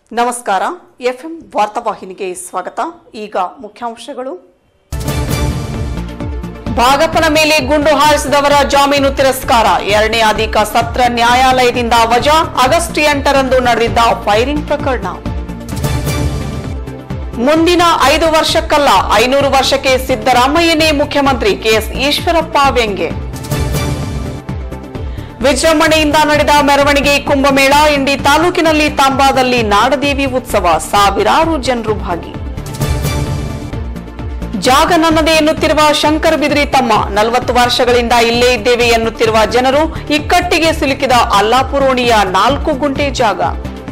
ನಮಸ್ಕಾರ ಎಫ್ಎಂ ವಾರ್ತಾವಾಹಿನಿಗೆ ಸ್ವಾಗತ ಈಗ ಮುಖ್ಯಾಂಶಗಳು ಭಾಗಪ್ಪನ ಮೇಲೆ ಗುಂಡು ಹಾರಿಸಿದವರ ಜಾಮೀನು ತಿರಸ್ಕಾರ ಎರಡನೇ ಅಧಿಕ ಸತ್ರ ನ್ಯಾಯಾಲಯದಿಂದ ವಜಾ ಆಗಸ್ಟ್ ಎಂಟರಂದು ನಡೆದಿದ್ದ ಫೈರಿಂಗ್ ಪ್ರಕರಣ ಮುಂದಿನ ಐದು ವರ್ಷಕ್ಕಲ್ಲ ಐನೂರು ವರ್ಷಕ್ಕೆ ಸಿದ್ದರಾಮಯ್ಯನೇ ಮುಖ್ಯಮಂತ್ರಿ ಕೆಎಸ್ ಈಶ್ವರಪ್ಪ ವ್ಯಂಗ್ಯ ವಿಜೃಂಭಣೆಯಿಂದ ನಡೆದ ಮೆರವಣಿಗೆ ಕುಂಭಮೇಳ ಇಂಡಿ ತಾಲೂಕಿನಲ್ಲಿ ತಾಂಬಾದಲ್ಲಿ ನಾಡದೇವಿ ಉತ್ಸವ ಸಾವಿರಾರು ಜನರು ಭಾಗಿ ಜಾಗ ನನ್ನದೇ ಎನ್ನುತ್ತಿರುವ ಶಂಕರ್ ಬಿದ್ರಿ ತಮ್ಮ ನಲವತ್ತು ವರ್ಷಗಳಿಂದ ಇಲ್ಲೇ ಇದ್ದೇವೆ ಎನ್ನುತ್ತಿರುವ ಜನರು ಇಕ್ಕಟ್ಟಿಗೆ ಸಿಲುಕಿದ ಅಲ್ಲಾಪುರೋಣಿಯ ನಾಲ್ಕು ಗುಂಟೆ ಜಾಗ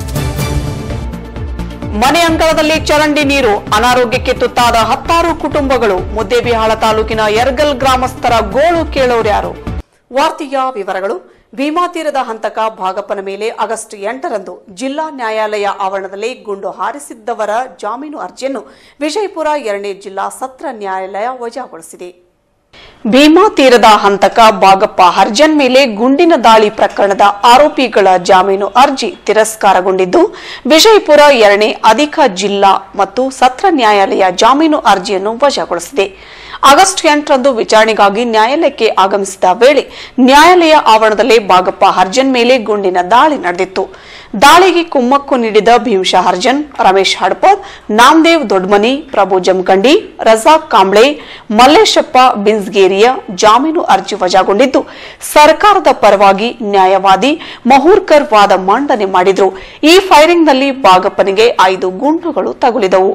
ಮನೆ ಅಂಗಳದಲ್ಲಿ ಚರಂಡಿ ನೀರು ಅನಾರೋಗ್ಯಕ್ಕೆ ತುತ್ತಾದ ಹತ್ತಾರು ಕುಟುಂಬಗಳು ಮುದ್ದೇಬಿಹಾಳ ತಾಲೂಕಿನ ಯರ್ಗಲ್ ಗ್ರಾಮಸ್ಥರ ಗೋಳು ಕೇಳೋರ್ಯಾರು ವಾರ್ತೆಯ ವಿವರಗಳು ಭೀಮಾ ತೀರದ ಹಂತಕ ಭಾಗಪ್ಪನ ಮೇಲೆ ಆಗಸ್ಟ್ ಎಂಟರಂದು ಜಿಲ್ಲಾ ನ್ಯಾಯಾಲಯ ಆವರಣದಲ್ಲಿ ಗುಂಡು ಹಾರಿಸಿದ್ದವರ ಜಾಮೀನು ಅರ್ಜಿಯನ್ನು ವಿಜಯಪುರ ಎರಡನೇ ಜಿಲ್ಲಾ ಸತ್ರ ನ್ಯಾಯಾಲಯ ವಜಾಗೊಳಿಸಿದೆ ಭೀಮಾ ತೀರದ ಹಂತಕ ಬಾಗಪ್ಪ ಹರ್ಜನ್ ಮೇಲೆ ಗುಂಡಿನ ದಾಳಿ ಪ್ರಕರಣದ ಆರೋಪಿಗಳ ಜಾಮೀನು ಅರ್ಜಿ ತಿರಸ್ಕಾರಗೊಂಡಿದ್ದು ವಿಜಯಪುರ ಎರಡನೇ ಅಧಿಕ ಜಿಲ್ಲಾ ಮತ್ತು ಸತ್ರ ನ್ಯಾಯಾಲಯ ಜಾಮೀನು ಅರ್ಜಿಯನ್ನು ವಜಾಗೊಳಿಸಿದೆ ಆಗಸ್ಟ್ ಎಂಟರಂದು ವಿಚಾರಣೆಗಾಗಿ ನ್ಯಾಯಾಲಯಕ್ಕೆ ಆಗಮಿಸಿದ ವೇಳೆ ನ್ಯಾಯಾಲಯ ಆವರಣದಲ್ಲೇ ಬಾಗಪ್ಪ ಹರ್ಜನ್ ಮೇಲೆ ಗುಂಡಿನ ದಾಳಿ ನಡೆದಿತ್ತು ದಾಳಿಗೆ ಕುಮ್ಮಕ್ಕು ನೀಡಿದ ಭೀಮಶಾ ಹರ್ಜನ್ ರಮೇಶ್ ಹಡ್ಪದ್ ನಾಮದೇವ್ ದೊಡ್ಮನಿ ಪ್ರಭು ಜಮಖಂಡಿ ರಜಾಕ್ ಕಾಂಬ್ಳೆ ಮಲ್ಲೇಶಪ್ಪ ಬಿನ್ಸ್ಗೇರಿಯ ಜಾಮೀನು ಅರ್ಜಿ ವಜಾಗೊಂಡಿದ್ದು ಸರ್ಕಾರದ ಪರವಾಗಿ ನ್ಯಾಯವಾದಿ ಮಹೂರ್ಕರ್ ವಾದ ಮಂಡನೆ ಮಾಡಿದ್ರು ಈ ಫೈರಿಂಗ್ನಲ್ಲಿ ಬಾಗಪ್ಪನಿಗೆ ಐದು ಗುಂಡುಗಳು ತಗುಲಿದವು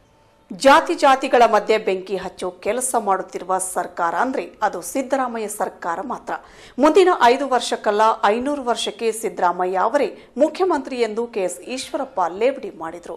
ಜಾತಿ ಜಾತಿಗಳ ಮಧ್ಯೆ ಬೆಂಕಿ ಹಚ್ಚೋ ಕೆಲಸ ಮಾಡುತ್ತಿರುವ ಸರ್ಕಾರ ಅಂದ್ರೆ ಅದು ಸಿದ್ದರಾಮಯ್ಯ ಸರ್ಕಾರ ಮಾತ್ರ ಮುಂದಿನ ಐದು ವರ್ಷಕ್ಕಲ್ಲ ಐನೂರು ವರ್ಷಕ್ಕೆ ಸಿದ್ದರಾಮಯ್ಯ ಅವರೇ ಮುಖ್ಯಮಂತ್ರಿ ಎಂದು ಕೆಎಸ್ ಈಶ್ವರಪ್ಪ ಲೇವಡಿ ಮಾಡಿದರು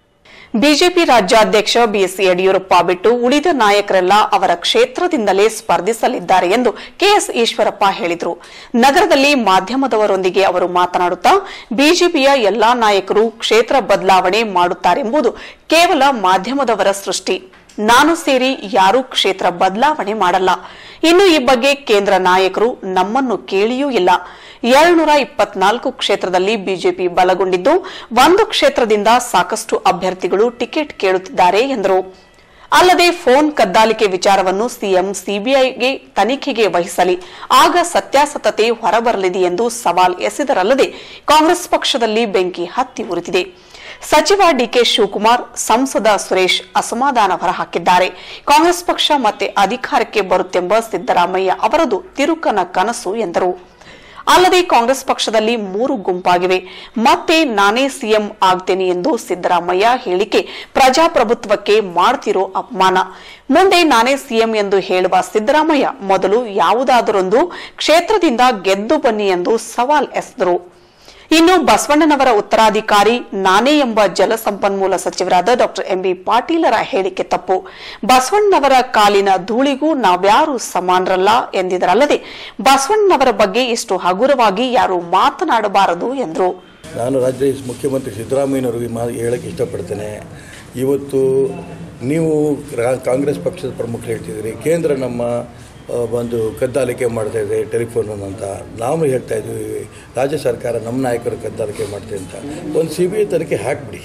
ಬಿಜೆಪಿ ರಾಜ್ಯಾಧ್ಯಕ್ಷ ಬಿಎಸ್ ಯಡಿಯೂರಪ್ಪ ಬಿಟ್ಟು ಉಳಿದ ನಾಯಕರೆಲ್ಲ ಅವರ ಕ್ಷೇತ್ರದಿಂದಲೇ ಸ್ಪರ್ಧಿಸಲಿದ್ದಾರೆ ಎಂದು ಕೆಎಸ್ ಈಶ್ವರಪ್ಪ ಹೇಳಿದರು ನಗರದಲ್ಲಿ ಮಾಧ್ಯಮದವರೊಂದಿಗೆ ಅವರು ಮಾತನಾಡುತ್ತಾ ಬಿಜೆಪಿಯ ಎಲ್ಲಾ ನಾಯಕರು ಕ್ಷೇತ್ರ ಬದಲಾವಣೆ ಮಾಡುತ್ತಾರೆಂಬುದು ಕೇವಲ ಮಾಧ್ಯಮದವರ ಸೃಷ್ಟಿ ನಾನು ಸೇರಿ ಯಾರೂ ಕ್ಷೇತ್ರ ಬದಲಾವಣೆ ಮಾಡಲ್ಲ ಇನ್ನು ಈ ಬಗ್ಗೆ ಕೇಂದ್ರ ನಾಯಕರು ನಮ್ಮನ್ನು ಕೇಳಿಯೂ ಇಲ್ಲ ಏಳ್ನೂರ ಇಪ್ಪತ್ನಾಲ್ಕು ಕ್ಷೇತ್ರದಲ್ಲಿ ಬಿಜೆಪಿ ಬಲಗೊಂಡಿದ್ದು ಒಂದು ಕ್ಷೇತ್ರದಿಂದ ಸಾಕಷ್ಟು ಅಭ್ಯರ್ಥಿಗಳು ಟಿಕೆಟ್ ಕೇಳುತ್ತಿದ್ದಾರೆ ಎಂದರು ಅಲ್ಲದೆ ಫೋನ್ ಕದ್ದಾಲಿಕೆ ವಿಚಾರವನ್ನು ಸಿಎಂ ಸಿಬಿಐಗೆ ತನಿಖೆಗೆ ವಹಿಸಲಿ ಆಗ ಸತ್ಯಾಸತ್ಯತೆ ಹೊರಬರಲಿದೆ ಎಂದು ಸವಾಲ್ ಎಸೆದರಲ್ಲದೆ ಕಾಂಗ್ರೆಸ್ ಪಕ್ಷದಲ್ಲಿ ಬೆಂಕಿ ಹತ್ತಿ ಉರಿದಿದೆ ಸಚಿವ ಡಿಕೆ ಶಿವಕುಮಾರ್ ಸಂಸದ ಸುರೇಶ್ ಅಸಮಾಧಾನ ಹೊರಹಾಕಿದ್ದಾರೆ ಕಾಂಗ್ರೆಸ್ ಪಕ್ಷ ಮತ್ತೆ ಅಧಿಕಾರಕ್ಕೆ ಬರುತ್ತೆಂಬ ಸಿದ್ದರಾಮಯ್ಯ ಅವರದು ತಿರುಕನ ಕನಸು ಎಂದರು ಅಲ್ಲದೆ ಕಾಂಗ್ರೆಸ್ ಪಕ್ಷದಲ್ಲಿ ಮೂರು ಗುಂಪಾಗಿವೆ ಮತ್ತೆ ನಾನೇ ಸಿಎಂ ಆಗ್ತೇನೆ ಎಂದು ಸಿದ್ದರಾಮಯ್ಯ ಹೇಳಿಕೆ ಪ್ರಜಾಪ್ರಭುತ್ವಕ್ಕೆ ಮಾಡ್ತಿರೋ ಅಪಮಾನ ಮುಂದೆ ನಾನೇ ಸಿಎಂ ಎಂದು ಹೇಳುವ ಸಿದ್ದರಾಮಯ್ಯ ಮೊದಲು ಯಾವುದಾದರೊಂದು ಕ್ಷೇತ್ರದಿಂದ ಗೆದ್ದು ಬನ್ನಿ ಎಂದು ಸವಾಲ್ ಎಸೆದರು ಇನ್ನು ಬಸವಣ್ಣನವರ ಉತ್ತರಾಧಿಕಾರಿ ನಾನೇ ಎಂಬ ಜಲಸಂಪನ್ಮೂಲ ಸಚಿವರಾದ ಡಾ ಎಂಬಿ ಪಾಟೀಲರ ಹೇಳಿಕೆ ತಪ್ಪು ಬಸವಣ್ಣನವರ ಕಾಲಿನ ಧೂಳಿಗೂ ನಾವ್ಯಾರು ಸಮಾನರಲ್ಲ ಎಂದಿದರಲ್ಲದೆ ಬಸವಣ್ಣನವರ ಬಗ್ಗೆ ಇಷ್ಟು ಹಗುರವಾಗಿ ಯಾರು ಮಾತನಾಡಬಾರದು ಎಂದರು ನಾನು ರಾಜ್ಯ ಮುಖ್ಯಮಂತ್ರಿ ಸಿದ್ದರಾಮಯ್ಯನವರಿಗೆ ಮಾ ಹೇಳಕ್ಕೆ ಇಷ್ಟಪಡ್ತೇನೆ ಇವತ್ತು ನೀವು ರಾ- ಕಾಂಗ್ರೆಸ್ ಪಕ್ಷದ ಪ್ರಮುಖರು ಹೇಳ್ತಿದ್ದೀರಿ ಕೇಂದ್ರ ನಮ್ಮ ಆ, ಒಂದು ಕದ್ದಾಲಿಕೆ ಮಾಡ್ತಾ ಇದೆ ಟೆಲಿಫೋನ್ ಅಂತ ನಾವು ಹೇಳ್ತಾ ಇದ್ದೀವಿ ರಾಜ್ಯ ಸರ್ಕಾರ ನಮ್ಮ ನಾಯಕರು ಕದ್ದಾಲಿಕೆ ಮಾಡ್ತೀವಿ ಅಂತ ಒಂದು ಸಿ ಬಿ ಐ ತನಿಖೆ ಹಾಕಿಬಿಡಿ